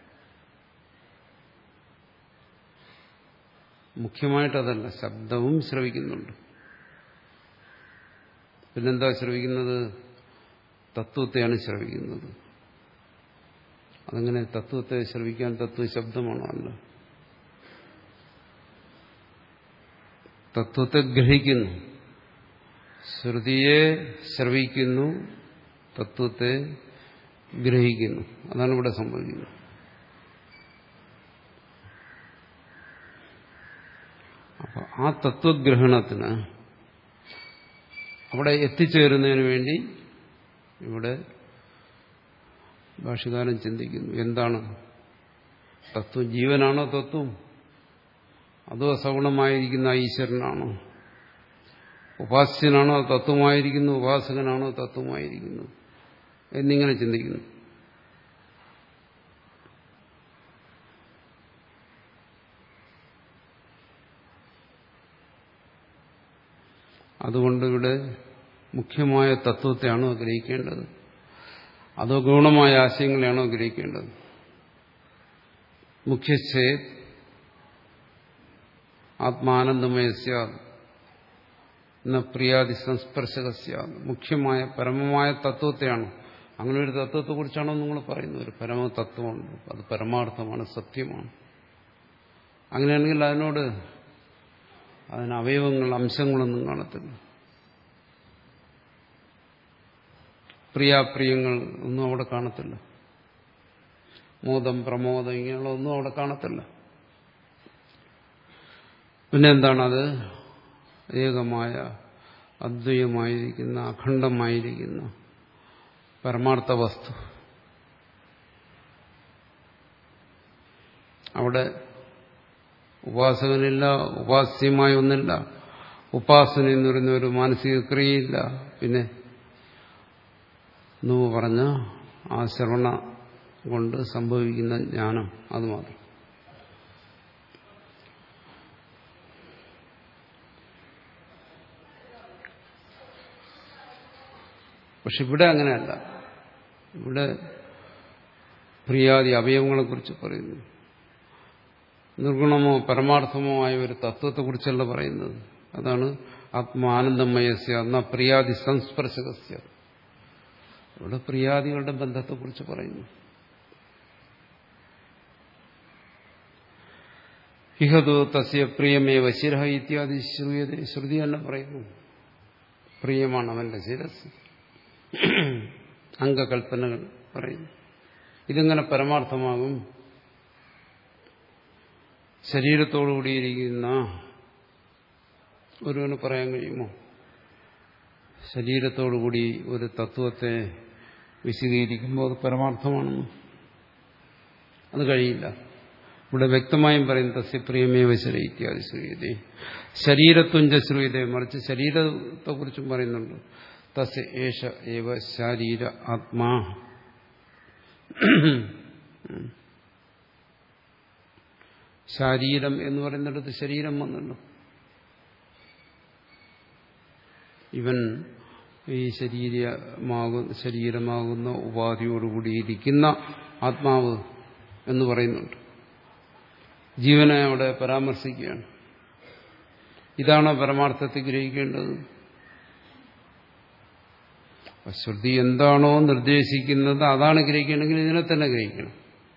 മുഖ്യമായിട്ടതല്ല ശബ്ദവും ശ്രവിക്കുന്നുണ്ട് പിന്നെന്താ ശ്രവിക്കുന്നത് തത്വത്തെയാണ് ശ്രവിക്കുന്നത് അതങ്ങനെ തത്വത്തെ ശ്രവിക്കാൻ തത്വ ശബ്ദമാണോ അല്ല തത്വത്തെ ഗ്രഹിക്കുന്നു ശ്രുതിയെ ശ്രവിക്കുന്നു തത്വത്തെ ഗ്രഹിക്കുന്നു അതാണ് ഇവിടെ സംഭവിക്കുന്നത് അപ്പൊ ആ തത്വഗ്രഹണത്തിന് അവിടെ എത്തിച്ചേരുന്നതിന് വേണ്ടി ഇവിടെ ഭാഷകാരൻ ചിന്തിക്കുന്നു എന്താണ് തത്വം ജീവനാണോ തത്വം അതോ സഗുണമായിരിക്കുന്ന ഈശ്വരനാണോ ഉപാസ്യനാണോ തത്വമായിരിക്കുന്നു ഉപാസകനാണോ തത്വമായിരിക്കുന്നു എന്നിങ്ങനെ ചിന്തിക്കുന്നു അതുകൊണ്ട് ഇവിടെ മുഖ്യമായ തത്വത്തെയാണോ ഗ്രഹിക്കേണ്ടത് അതോ ഗൗണമായ ആശയങ്ങളെയാണോ ഗ്രഹിക്കേണ്ടത് മുഖ്യച്ഛേത് ആത്മാനന്ദമയസ്യ എന്ന പ്രിയാദി സംസ്പർശകസ്യ മുഖ്യമായ പരമമായ തത്വത്തെയാണ് അങ്ങനെ ഒരു തത്വത്തെക്കുറിച്ചാണോ നിങ്ങൾ പറയുന്നത് ഒരു പരമ തത്വമുണ്ട് അത് പരമാർത്ഥമാണ് സത്യമാണ് അങ്ങനെയാണെങ്കിൽ അതിനോട് അതിന് അവയവങ്ങൾ അംശങ്ങളൊന്നും കാണത്തില്ല പ്രിയാപ്രിയങ്ങൾ ഒന്നും അവിടെ കാണത്തില്ല മോദം പ്രമോദം ഇങ്ങനെയുള്ള ഒന്നും അവിടെ കാണത്തില്ല പിന്നെ എന്താണത് ഏകമായ അദ്വൈതമായിരിക്കുന്ന അഖണ്ഡമായിരിക്കുന്ന പരമാർത്ഥ വസ്തു അവിടെ ഉപാസകനില്ല ഉപാസ്യമായ ഒന്നില്ല ഉപാസന എന്ന് പറയുന്ന ഒരു മാനസിക ക്രിയയില്ല പിന്നെ എന്ന് പറഞ്ഞ ആ ശ്രവണ കൊണ്ട് സംഭവിക്കുന്ന ജ്ഞാനം അത് മാത്രം പക്ഷെ ഇവിടെ അങ്ങനെയല്ല ഇവിടെ പ്രിയാദി അവയവങ്ങളെക്കുറിച്ച് പറയുന്നു നിർഗുണമോ പരമാർത്ഥമോ ആയ ഒരു തത്വത്തെക്കുറിച്ചല്ല പറയുന്നത് അതാണ് ആത്മാനന്ദമയസ്യ എന്ന പ്രിയാദി സംസ്പർശകസ്യ ഇവിടെ പ്രിയാദികളുടെ ബന്ധത്തെക്കുറിച്ച് പറയുന്നു ഇഹതു തസ്യ പ്രിയമേവ ശിരഹ ഇത്യാദി ശ്രുയത ശ്രുതി തന്നെ പറയുന്നു പ്രിയമാണ് അവന്റെ ശിരസ് അംഗകൽപ്പനകൾ പറയുന്നു ഇതെങ്ങനെ പരമാർത്ഥമാകും ശരീരത്തോടുകൂടിയിരിക്കുന്ന ഒരുവന് പറയാൻ കഴിയുമോ ശരീരത്തോടുകൂടി ഒരു തത്വത്തെ വിശദീകരിക്കുമ്പോൾ അത് പരമാർത്ഥമാണെന്ന് അത് കഴിയില്ല ഇവിടെ വ്യക്തമായും പറയുന്നത് തസ്യപ്രിയമേവ ശരീ ഇത്യാദി ശ്രീയതേ ശരീരത്വഞ്ച ശ്രീയതേ മറിച്ച് ശരീരത്തെക്കുറിച്ചും പറയുന്നുണ്ട് തസ്യ ഏഷ ഏവ ശാരീര ആത്മാ ശാരീരം എന്ന് പറയുന്നിടത്ത് ശരീരം വന്നല്ലോ ഇവൻ ഈ ശരീരമാകുന്ന ശരീരമാകുന്ന ഉപാധിയോടുകൂടിയിരിക്കുന്ന ആത്മാവ് എന്ന് പറയുന്നുണ്ട് ജീവനെ അവിടെ പരാമർശിക്കുകയാണ് ഇതാണോ പരമാർത്ഥത്തെ ഗ്രഹിക്കേണ്ടത് ശ്രുതി എന്താണോ നിർദ്ദേശിക്കുന്നത് അതാണ് ഗ്രഹിക്കണമെങ്കിൽ ഇതിനെ തന്നെ ഗ്രഹിക്കണം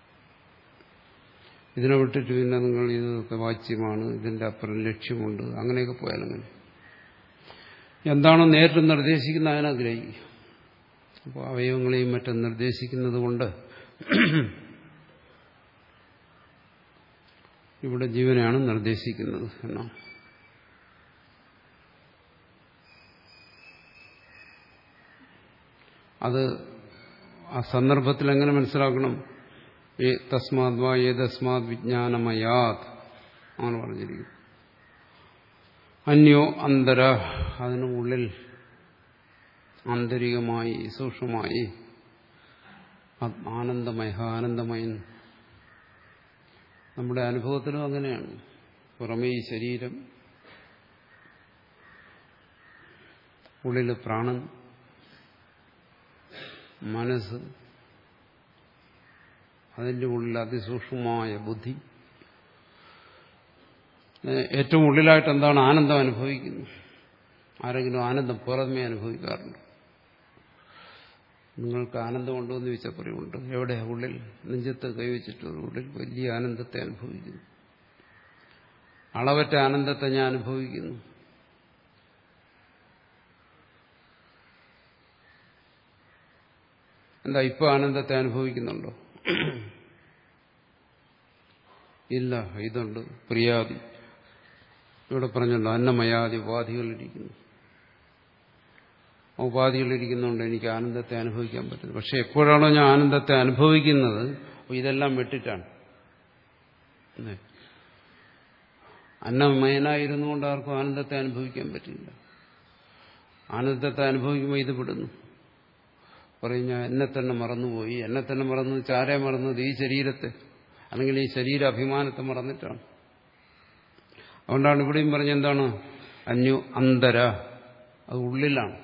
ഇതിനെ വിട്ടിട്ട് പിന്നെ നിങ്ങൾ ഇതൊക്കെ വാച്യമാണ് ഇതിന്റെ അപ്പുറം ലക്ഷ്യമുണ്ട് അങ്ങനെയൊക്കെ പോയാലങ്ങനെ എന്താണോ നേരിട്ട് നിർദ്ദേശിക്കുന്ന അതിനെ ഗ്രഹിക്കും അപ്പോൾ അവയവങ്ങളെയും മറ്റും നിർദ്ദേശിക്കുന്നത് കൊണ്ട് ഇവിടെ ജീവനെയാണ് നിർദ്ദേശിക്കുന്നത് എന്നാണ് അത് ആ സന്ദർഭത്തിൽ എങ്ങനെ മനസ്സിലാക്കണം തസ്മാത് വാ ഏതസ്മാത് വിജ്ഞാനമയാത് അങ്ങനെ പറഞ്ഞിരിക്കും അന്യോ അന്തര അതിനു ഉള്ളിൽ ആന്തരികമായി സൂക്ഷ്മമായി ആനന്ദമയ ആനന്ദമയൻ നമ്മുടെ അനുഭവത്തിലും അങ്ങനെയാണ് പുറമേ ഈ ശരീരം ഉള്ളിൽ പ്രാണൻ മനസ്സ് അതിൻ്റെ ഉള്ളിൽ അതിസൂക്ഷ്മമായ ബുദ്ധി ഏറ്റവും ഉള്ളിലായിട്ട് എന്താണ് ആനന്ദം അനുഭവിക്കുന്നത് ആരെങ്കിലും ആനന്ദം പുറമേ അനുഭവിക്കാറുണ്ട് നിങ്ങൾക്ക് ആനന്ദമുണ്ടോ എന്ന് ചോദിച്ചാൽ പറയുമുണ്ട് എവിടെ ഉള്ളിൽ നെഞ്ചത്ത് കൈവച്ചിട്ട് ഉള്ളിൽ വലിയ ആനന്ദത്തെ അനുഭവിക്കുന്നു അളവറ്റ ആനന്ദത്തെ ഞാൻ അനുഭവിക്കുന്നു എന്താ ഇപ്പൊ ആനന്ദത്തെ അനുഭവിക്കുന്നുണ്ടോ ഇല്ല ഇതുണ്ട് പ്രിയാദി ഇവിടെ പറഞ്ഞല്ലോ അന്നമയാദി ഉപാധികളിരിക്കുന്നു ഉപാധികളിരിക്കുന്നുണ്ട് എനിക്ക് ആനന്ദത്തെ അനുഭവിക്കാൻ പറ്റുന്നത് പക്ഷെ എപ്പോഴാണോ ഞാൻ ആനന്ദത്തെ അനുഭവിക്കുന്നത് ഇതെല്ലാം വിട്ടിട്ടാണ് അന്നമയനായിരുന്നു കൊണ്ട് ആർക്കും ആനന്ദത്തെ അനുഭവിക്കാൻ പറ്റില്ല ആനന്ദത്തെ അനുഭവിക്കുമ്പോൾ ഇത് വിടുന്നു പറയും ഞാൻ എന്നെ തന്നെ മറന്നുപോയി എന്നെ തന്നെ മറന്നു ചാരെ മറന്നത് ഈ ശരീരത്തെ അല്ലെങ്കിൽ ഈ ശരീര അഭിമാനത്തെ മറന്നിട്ടാണ് അതുകൊണ്ടാണ് ഇവിടെയും പറഞ്ഞ എന്താണ് അന്യു അന്തര അത് ഉള്ളിലാണ്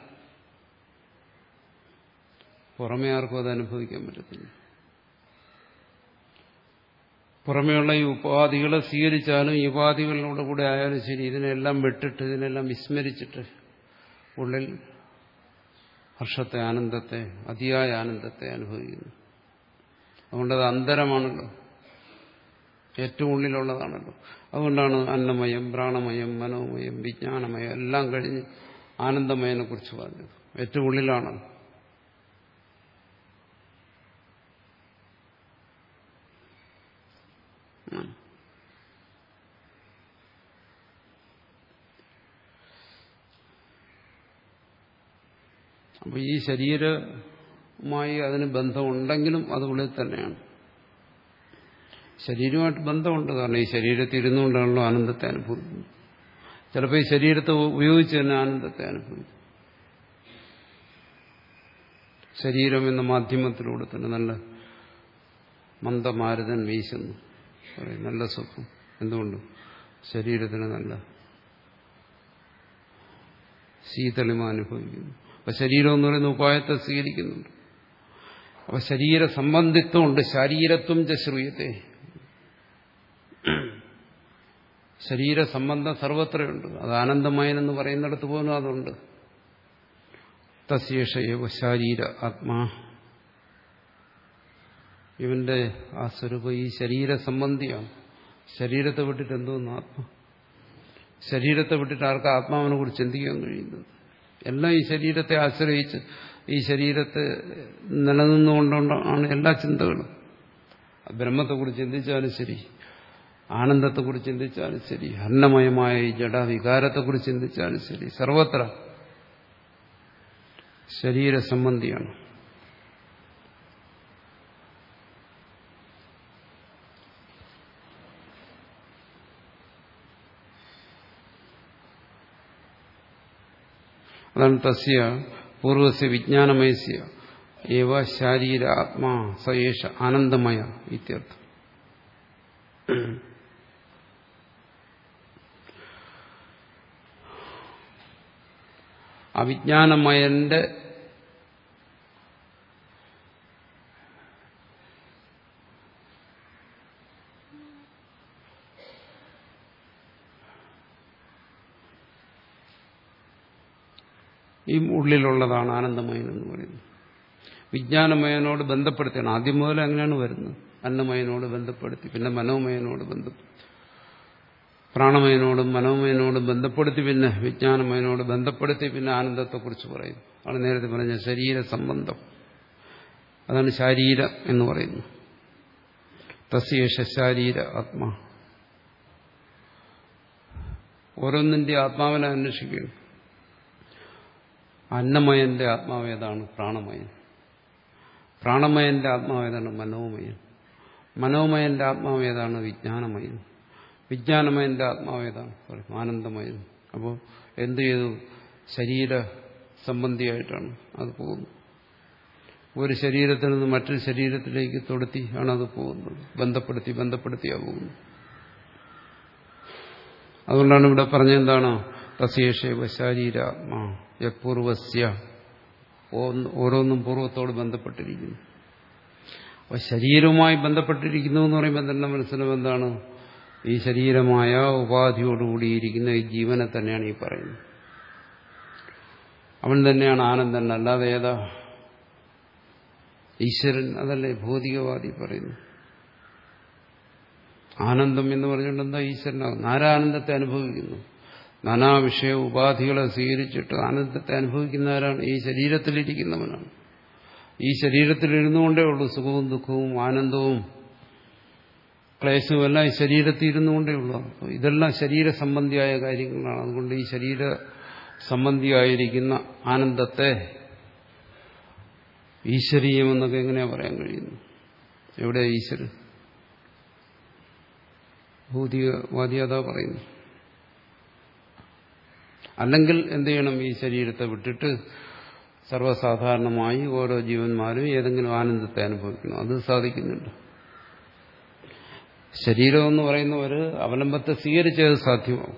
പുറമേ ആർക്കും അത് അനുഭവിക്കാൻ പറ്റത്തില്ല പുറമെയുള്ള ഈ ഉപാധികളെ സ്വീകരിച്ചാലും ഈ ഉപാധികളിലൂടെ കൂടെ ആയാലും ശരി ഇതിനെല്ലാം വിട്ടിട്ട് ഇതിനെല്ലാം വിസ്മരിച്ചിട്ട് ഉള്ളിൽ ഹർഷത്തെ ആനന്ദത്തെ അതിയായ ആനന്ദത്തെ അനുഭവിക്കുന്നു അതുകൊണ്ടത് അന്തരമാണല്ലോ ഏറ്റവും ഉള്ളിലുള്ളതാണല്ലോ അതുകൊണ്ടാണ് അന്നമയം പ്രാണമയം മനോമയം വിജ്ഞാനമയം എല്ലാം കഴിഞ്ഞ് ആനന്ദമയനെ കുറിച്ച് പറഞ്ഞത് ഏറ്റവും ഉള്ളിലാണ് അപ്പൊ ഈ ശരീരമായി അതിന് ബന്ധമുണ്ടെങ്കിലും അത് ഉള്ളിൽ തന്നെയാണ് ശരീരമായിട്ട് ബന്ധമുണ്ട് കാരണം ഈ ശരീരത്തിൽ ഇരുന്നുകൊണ്ടാണല്ലോ ആനന്ദത്തെ അനുഭവിക്കുന്നത് ചിലപ്പോൾ ഈ ശരീരത്തെ ഉപയോഗിച്ച് തന്നെ ആനന്ദത്തെ അനുഭവിക്കും ശരീരം എന്ന മാധ്യമത്തിലൂടെ തന്നെ നല്ല മന്ദമാരുതൻ വീശുന്നു പറയും നല്ല സുഖം എന്തുകൊണ്ട് ശരീരത്തിന് നല്ല ശീതളിമ അനുഭവിക്കുന്നു അപ്പൊ ശരീരം എന്ന് പറയുന്ന ഉപായത്തെ സ്വീകരിക്കുന്നുണ്ട് അപ്പൊ ശരീര സംബന്ധിത്വമുണ്ട് ശരീരത്വം ചശ്രൂയത്തെ ശരീര സംബന്ധം സർവത്രയുണ്ട് അത് ആനന്ദമയനെന്ന് പറയുന്നിടത്ത് പോലും അതുണ്ട് തസ്യേഷയവ ശാരീര ആത്മാ ഇവന്റെ ആ സ്വരൂപം ഈ ശരീര സംബന്ധിയാണ് ശരീരത്തെ വിട്ടിട്ട് എന്തോന്ന് ആത്മ ശരീരത്തെ വിട്ടിട്ട് ആർക്ക് ആത്മാവിനെ കുറിച്ച് ചിന്തിക്കാൻ കഴിയുന്നത് എല്ലാം ഈ ശരീരത്തെ ആശ്രയിച്ച് ഈ ശരീരത്തെ നിലനിന്നുകൊണ്ടാണ് എല്ലാ ചിന്തകളും ബ്രഹ്മത്തെക്കുറിച്ച് ചിന്തിച്ചാലും ശരി ആനന്ദത്തെക്കുറിച്ച് ചിന്തിച്ചാലും ശരി അന്നമയമായ ഈ ജഡവികാരത്തെക്കുറിച്ച് ചിന്തിച്ചാലും ശരി സർവത്ര ശരീര സംബന്ധിയാണ് അതാണ് തസ്യ പൂർവസ്യ വിജ്ഞാനമയസ്യ ഏവ ശാരീര ആത്മാ സയേഷ ആനന്ദമയ ഇത്യർത്ഥം അവിജ്ഞാനമയന്റെ ഈ ഉള്ളിലുള്ളതാണ് ആനന്ദമയൻ എന്ന് പറയുന്നത് വിജ്ഞാനമയനോട് ബന്ധപ്പെടുത്തിയാണ് ആദ്യം മുതൽ അങ്ങനെയാണ് വരുന്നത് അന്നമയനോട് ബന്ധപ്പെടുത്തി പിന്നെ മനോമയനോട് ബന്ധപ്പെടുത്തി പ്രാണമയനോടും മനോമയനോടും ബന്ധപ്പെടുത്തി പിന്നെ വിജ്ഞാനമയനോട് ബന്ധപ്പെടുത്തി പിന്നെ ആനന്ദത്തെക്കുറിച്ച് പറയും ആണ് നേരത്തെ പറഞ്ഞ ശരീര സംബന്ധം അതാണ് ശാരീര എന്ന് പറയുന്നത് തസ്യേഷ ശാരീര ആത്മാ ഓരോന്നിന്റെ ആത്മാവിനെ അന്വേഷിക്കുകയാണ് അന്നമയന്റെ ആത്മാവേതാണ് പ്രാണമയൻ പ്രാണമയന്റെ ആത്മാവേതാണ് മനോമയൻ മനോമയന്റെ ആത്മാവേതാണ് വിജ്ഞാനമയൻ വിജ്ഞാനമയന്റെ ആത്മാവേതാണ് പറയും ആനന്ദമയൻ അപ്പോൾ എന്ത് ചെയ്തു ശരീര സംബന്ധിയായിട്ടാണ് അത് പോകുന്നത് ഒരു ശരീരത്തിൽ നിന്ന് മറ്റൊരു ശരീരത്തിലേക്ക് തൊടുത്തി ആണ് അത് പോകുന്നത് ബന്ധപ്പെടുത്തി ബന്ധപ്പെടുത്തിയാണ് പോകുന്നത് അതുകൊണ്ടാണ് ഇവിടെ പറഞ്ഞെന്താണ് തസ്യേഷേവ ശാരീരാത്മാ യപൂർവസ്യ ഓരോന്നും പൂർവ്വത്തോട് ബന്ധപ്പെട്ടിരിക്കുന്നു അപ്പൊ ശരീരവുമായി ബന്ധപ്പെട്ടിരിക്കുന്നു എന്ന് പറയുമ്പോൾ തന്നെ മനസ്സിലാവും എന്താണ് ഈ ശരീരമായ ഉപാധിയോടുകൂടിയിരിക്കുന്ന ഈ ജീവനെ തന്നെയാണ് ഈ പറയുന്നത് അവൻ തന്നെയാണ് ആനന്ദൻ അല്ലാതെ ഏതാ ഈശ്വരൻ അതല്ലേ ഭൗതികവാദി പറയുന്നു ആനന്ദം എന്ന് പറഞ്ഞുകൊണ്ട് എന്താ ഈശ്വരനാകുന്നു ആരാനന്ദത്തെ അനുഭവിക്കുന്നു നാനാ വിഷയ ഉപാധികളെ സ്വീകരിച്ചിട്ട് ആനന്ദത്തെ അനുഭവിക്കുന്നവരാണ് ഈ ശരീരത്തിലിരിക്കുന്നവനാണ് ഈ ശരീരത്തിലിരുന്നു കൊണ്ടേ ഉള്ളൂ സുഖവും ദുഃഖവും ആനന്ദവും ക്ലേശവും എല്ലാം ഈ ശരീരത്തിൽ ഇരുന്നു കൊണ്ടേ ഉള്ളൂ ഇതെല്ലാം ശരീര സംബന്ധിയായ കാര്യങ്ങളാണ് അതുകൊണ്ട് ഈ ശരീര സംബന്ധിയായിരിക്കുന്ന ആനന്ദത്തെ ഈശ്വരീയമെന്നൊക്കെ എങ്ങനെയാ പറയാൻ കഴിയുന്നു എവിടെ ഈശ്വരൻ ഭൗതികവാദി അതാ പറയുന്നു അല്ലെങ്കിൽ എന്ത് ചെയ്യണം ഈ ശരീരത്തെ വിട്ടിട്ട് സർവ്വസാധാരണമായി ഓരോ ജീവന്മാരും ഏതെങ്കിലും ആനന്ദത്തെ അനുഭവിക്കണം അത് സാധിക്കുന്നുണ്ട് ശരീരം എന്ന് പറയുന്ന ഒരു അവലംബത്തെ സ്വീകരിച്ചത് സാധ്യമാവും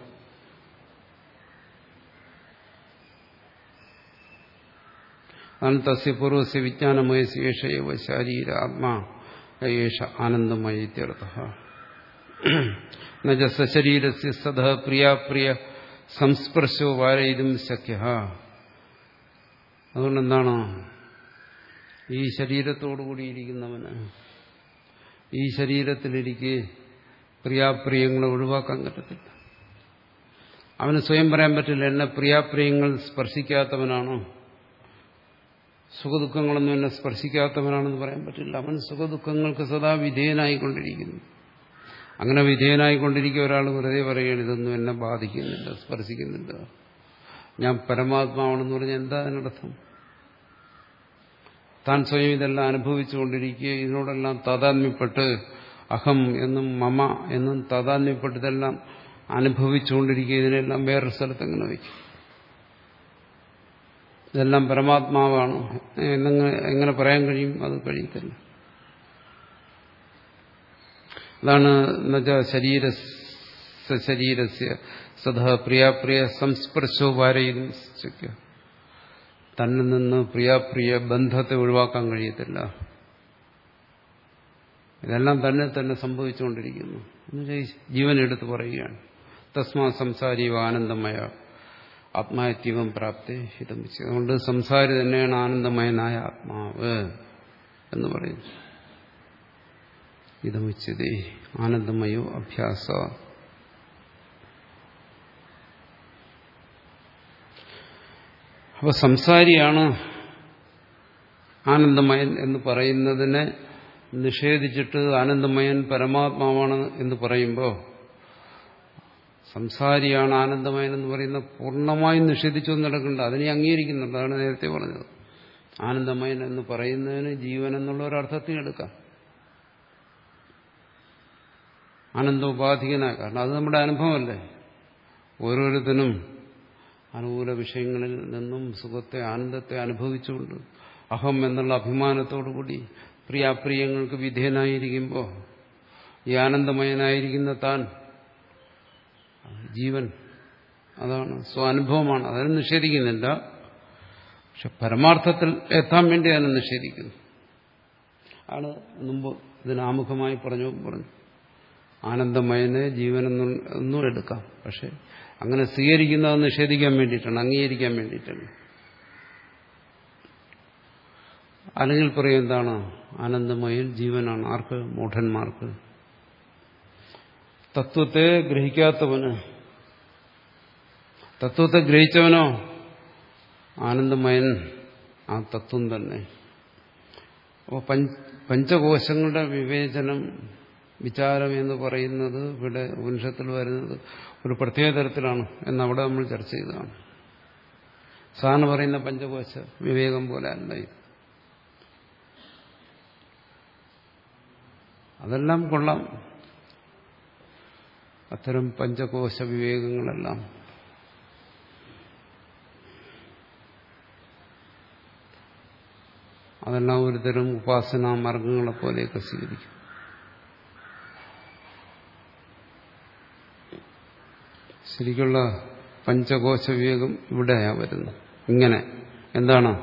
അതാണ് തസ്യ പൂർവസ്യ വിജ്ഞാനമയ ശേഷയവ ശാരീര ആത്മാ യേഷ ആനന്ദമയ ഇത്യർത്ഥ എന്നുവെച്ചാൽ സശരീരസ്യ സദ പ്രിയാപ്രിയ സംസ്പർശോ വാരയിതും ശക്യ അതുകൊണ്ട് എന്താണ് ഈ ശരീരത്തോടുകൂടിയിരിക്കുന്നവന് ഈ ശരീരത്തിലിരിക്കെ പ്രിയാപ്രിയങ്ങളെ ഒഴിവാക്കാൻ പറ്റത്തില്ല അവന് സ്വയം പറയാൻ പറ്റില്ല എന്നെ പ്രിയാപ്രിയങ്ങൾ സ്പർശിക്കാത്തവനാണോ സുഖദുഃഖങ്ങളൊന്നും എന്നെ സ്പർശിക്കാത്തവനാണെന്ന് പറയാൻ പറ്റില്ല അവൻ സുഖദുഃഖങ്ങൾക്ക് സദാ വിധേയനായിക്കൊണ്ടിരിക്കുന്നു അങ്ങനെ വിധേയനായിക്കൊണ്ടിരിക്കുക ഒരാൾ വെറുതെ പറയുകയാണ് ഇതൊന്നും എന്നെ ബാധിക്കുന്നില്ല സ്പർശിക്കുന്നില്ല ഞാൻ പരമാത്മാവാണെന്ന് പറഞ്ഞാൽ എന്താ അതിനർത്ഥം താൻ സ്വയം ഇതെല്ലാം അനുഭവിച്ചുകൊണ്ടിരിക്കുക ഇതിനോടെല്ലാം താതാത്മ്യപ്പെട്ട് അഹം എന്നും മമ എന്നും താതാത്മ്യപ്പെട്ട് ഇതെല്ലാം അനുഭവിച്ചുകൊണ്ടിരിക്കുക ഇതിനെല്ലാം വേറൊരു സ്ഥലത്ത് എങ്ങനെ വയ്ക്കും ഇതെല്ലാം പരമാത്മാവാണ് എന്നെങ്ങനെ എങ്ങനെ പറയാൻ കഴിയും അത് കഴിയത്തില്ല അതാണ് എന്നുവെച്ചാൽ ശരീര ശരീരസ്യ സദാ പ്രിയാപ്രിയ സംസ്പർശോ വാരയിലും തന്നിൽ നിന്ന് പ്രിയാപ്രിയ ബന്ധത്തെ ഒഴിവാക്കാൻ കഴിയത്തില്ല ഇതെല്ലാം തന്നെ തന്നെ സംഭവിച്ചുകൊണ്ടിരിക്കുന്നു എന്നുവെച്ചാൽ ജീവൻ എടുത്ത് പറയുകയാണ് തസ്മാ സംസാരീവ ആനന്ദമയ ആത്മായത്വം പ്രാപ്തി ഹിതം അതുകൊണ്ട് സംസാരി തന്നെയാണ് ആനന്ദമയനായ ആത്മാവ് എന്ന് പറയുന്നു ഇതമുച്ചതേ ആനന്ദമയോ അഭ്യാസ അപ്പൊ സംസാരിയാണ് ആനന്ദമയൻ എന്ന് പറയുന്നതിനെ നിഷേധിച്ചിട്ട് ആനന്ദമയൻ പരമാത്മാവാണ് എന്ന് പറയുമ്പോൾ സംസാരിയാണ് ആനന്ദമയൻ എന്ന് പറയുന്ന പൂർണ്ണമായും നിഷേധിച്ചു നടക്കണ്ട അതിനെ അംഗീകരിക്കുന്നുണ്ട് അതാണ് നേരത്തെ പറഞ്ഞത് ആനന്ദമയൻ എന്ന് പറയുന്നതിന് ജീവൻ എന്നുള്ള ഒരർത്ഥത്തിൽ എടുക്കാം ആനന്ദോപാധികനായ കാരണം അത് നമ്മുടെ അനുഭവമല്ലേ ഓരോരുത്തരും അനുകൂല വിഷയങ്ങളിൽ നിന്നും സുഖത്തെ ആനന്ദത്തെ അനുഭവിച്ചുകൊണ്ട് അഹം എന്നുള്ള അഭിമാനത്തോടുകൂടി പ്രിയാപ്രിയങ്ങൾക്ക് വിധേയനായിരിക്കുമ്പോൾ ഈ ആനന്ദമയനായിരിക്കുന്ന താൻ ജീവൻ അതാണ് സ്വാനുഭവമാണ് അതിനെ നിഷേധിക്കുന്നില്ല പക്ഷെ പരമാർത്ഥത്തിൽ എത്താൻ വേണ്ടി അതിനെ നിഷേധിക്കുന്നു ആണ് മുമ്പ് ഇതിനാമുഖമായി പറഞ്ഞു പറഞ്ഞു ആനന്ദമയനെ ജീവനെന്നും എടുക്കാം പക്ഷെ അങ്ങനെ സ്വീകരിക്കുന്നത് നിഷേധിക്കാൻ വേണ്ടിയിട്ടാണ് അംഗീകരിക്കാൻ വേണ്ടിയിട്ടാണ് അല്ലെങ്കിൽ പറയും എന്താണ് ആനന്ദമയൻ ജീവനാണ് ആർക്ക് മൂഢന്മാർക്ക് തത്വത്തെ ഗ്രഹിക്കാത്തവന് തത്വത്തെ ഗ്രഹിച്ചവനോ ആനന്ദമയൻ ആ തത്വം തന്നെ അപ്പോൾ പഞ്ചകോശങ്ങളുടെ വിവേചനം വിചാരം എന്ന് പറയുന്നത് ഇവിടെ ഉപനിഷത്തിൽ വരുന്നത് ഒരു പ്രത്യേക തരത്തിലാണ് എന്നവിടെ നമ്മൾ ചർച്ച ചെയ്തതാണ് സാറിന് പറയുന്ന പഞ്ചകോശ വിവേകം പോലെ അല്ല ഇത് അതെല്ലാം കൊള്ളാം അത്തരം പഞ്ചകോശ വിവേകങ്ങളെല്ലാം അതെല്ലാം ഒരുതരം ഉപാസനാ മാർഗങ്ങളെ പോലെയൊക്കെ സ്വീകരിക്കും ശരിക്കുള്ള പഞ്ചകോശ വിവേകം ഇവിടെയാ വരുന്നത് ഇങ്ങനെ എന്താണ്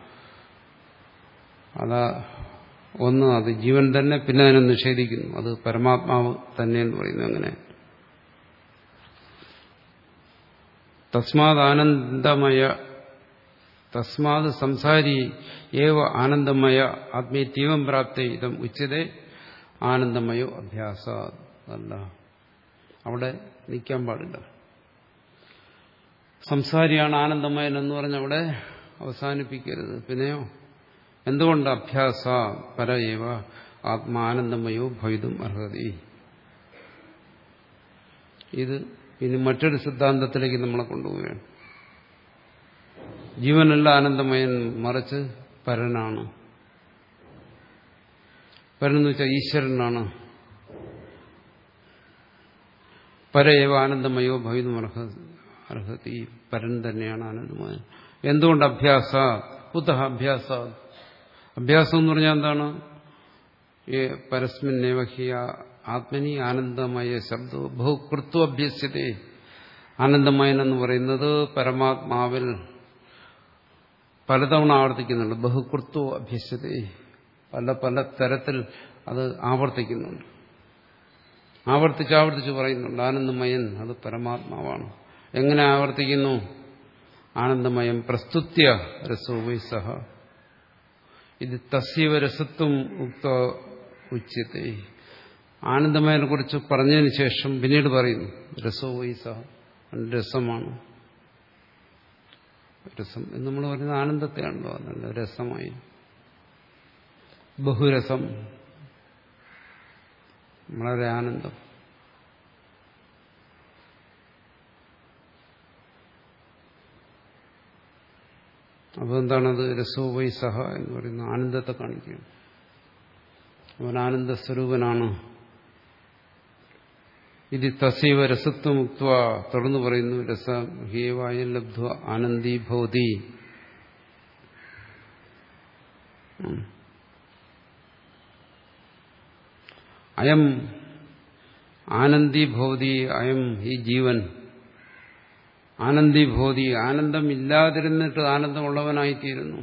അതാ ഒന്ന് അത് ജീവൻ തന്നെ പിന്നെ അതിനെ നിഷേധിക്കുന്നു അത് പരമാത്മാവ് തന്നെ എന്ന് പറയുന്നു അങ്ങനെ തസ്മാത് ആനന്ദമയ തസ്മാത് സംസാരി ഏവ ആനന്ദമയ ആത്മീയത്വം പ്രാപ്തി ഇതം ഉച്ചതേ ആനന്ദമയോ അഭ്യാസ അല്ല അവിടെ നിൽക്കാൻ പാടില്ല സംസാരിയാണ് ആനന്ദമയൻ എന്ന് പറഞ്ഞ് അവിടെ അവസാനിപ്പിക്കരുത് പിന്നെയോ എന്തുകൊണ്ട് അഭ്യാസ പരയേവ ആത്മാനന്ദമയോ ഭവിതും അർഹതി ഇത് ഇനി മറ്റൊരു സിദ്ധാന്തത്തിലേക്ക് നമ്മളെ കൊണ്ടുപോവുകയാണ് ജീവനല്ല ആനന്ദമയൻ മറിച്ച് പരനാണ് പരനെന്ന് വെച്ചാൽ ഈശ്വരനാണ് പരയേവ ആനന്ദമയോ ഭവിതും അർഹതി പരൻ തന്നെയാണ് ആനന്ദമയൻ എന്തുകൊണ്ട് അഭ്യാസ കുത അഭ്യാസ അഭ്യാസം എന്ന് പറഞ്ഞാൽ എന്താണ് പരസ്മിൻ നേവഹ്യ ആത്മനി ആനന്ദമയ ശബ്ദോ ബഹുകൃത്വ അഭ്യസ്യതേ ആനന്ദമയൻ എന്ന് പറയുന്നത് പരമാത്മാവിൽ പലതവണ ആവർത്തിക്കുന്നുണ്ട് ബഹുകൃത്വ അഭ്യസ്യതേ പല പല തരത്തിൽ അത് ആവർത്തിക്കുന്നുണ്ട് ആവർത്തിച്ച് ആവർത്തിച്ച് പറയുന്നുണ്ട് ആനന്ദമയൻ അത് പരമാത്മാവാണ് എങ്ങനെ ആവർത്തിക്കുന്നു ആനന്ദമയം പ്രസ്തുത്യ രസോവൈ സഹ ഇത് തസ്യവ രസത്വം ഉക്ത ഉച്ചത്തെ ആനന്ദമയനെ കുറിച്ച് പറഞ്ഞതിന് ശേഷം പിന്നീട് പറയുന്നു രസോവൈ സഹ രസമാണ് രസം എന്ന് നമ്മൾ പറയുന്നത് ആനന്ദത്തെയാണല്ലോ അതുകൊണ്ട് രസമായി ബഹുരസം വളരെ ആനന്ദം അപ്പോൾ എന്താണത് രസോവൈ സഹ എന്ന് പറയുന്ന ആനന്ദത്തെ കാണിക്കുകയാണ് അവൻ ആനന്ദസ്വരൂപനാണ് ഇത് തസൈവ രസത്വമുക്ത തുടർന്ന് പറയുന്നു രസ ഹേവായ ലബ്ധ ആനന്ദീ ഭവതി അയം ആനന്ദി ഭവതി അയം ഈ ജീവൻ ആനന്ദി ഭവതി ആനന്ദം ഇല്ലാതിരുന്നിട്ട് ആനന്ദമുള്ളവനായിത്തീരുന്നു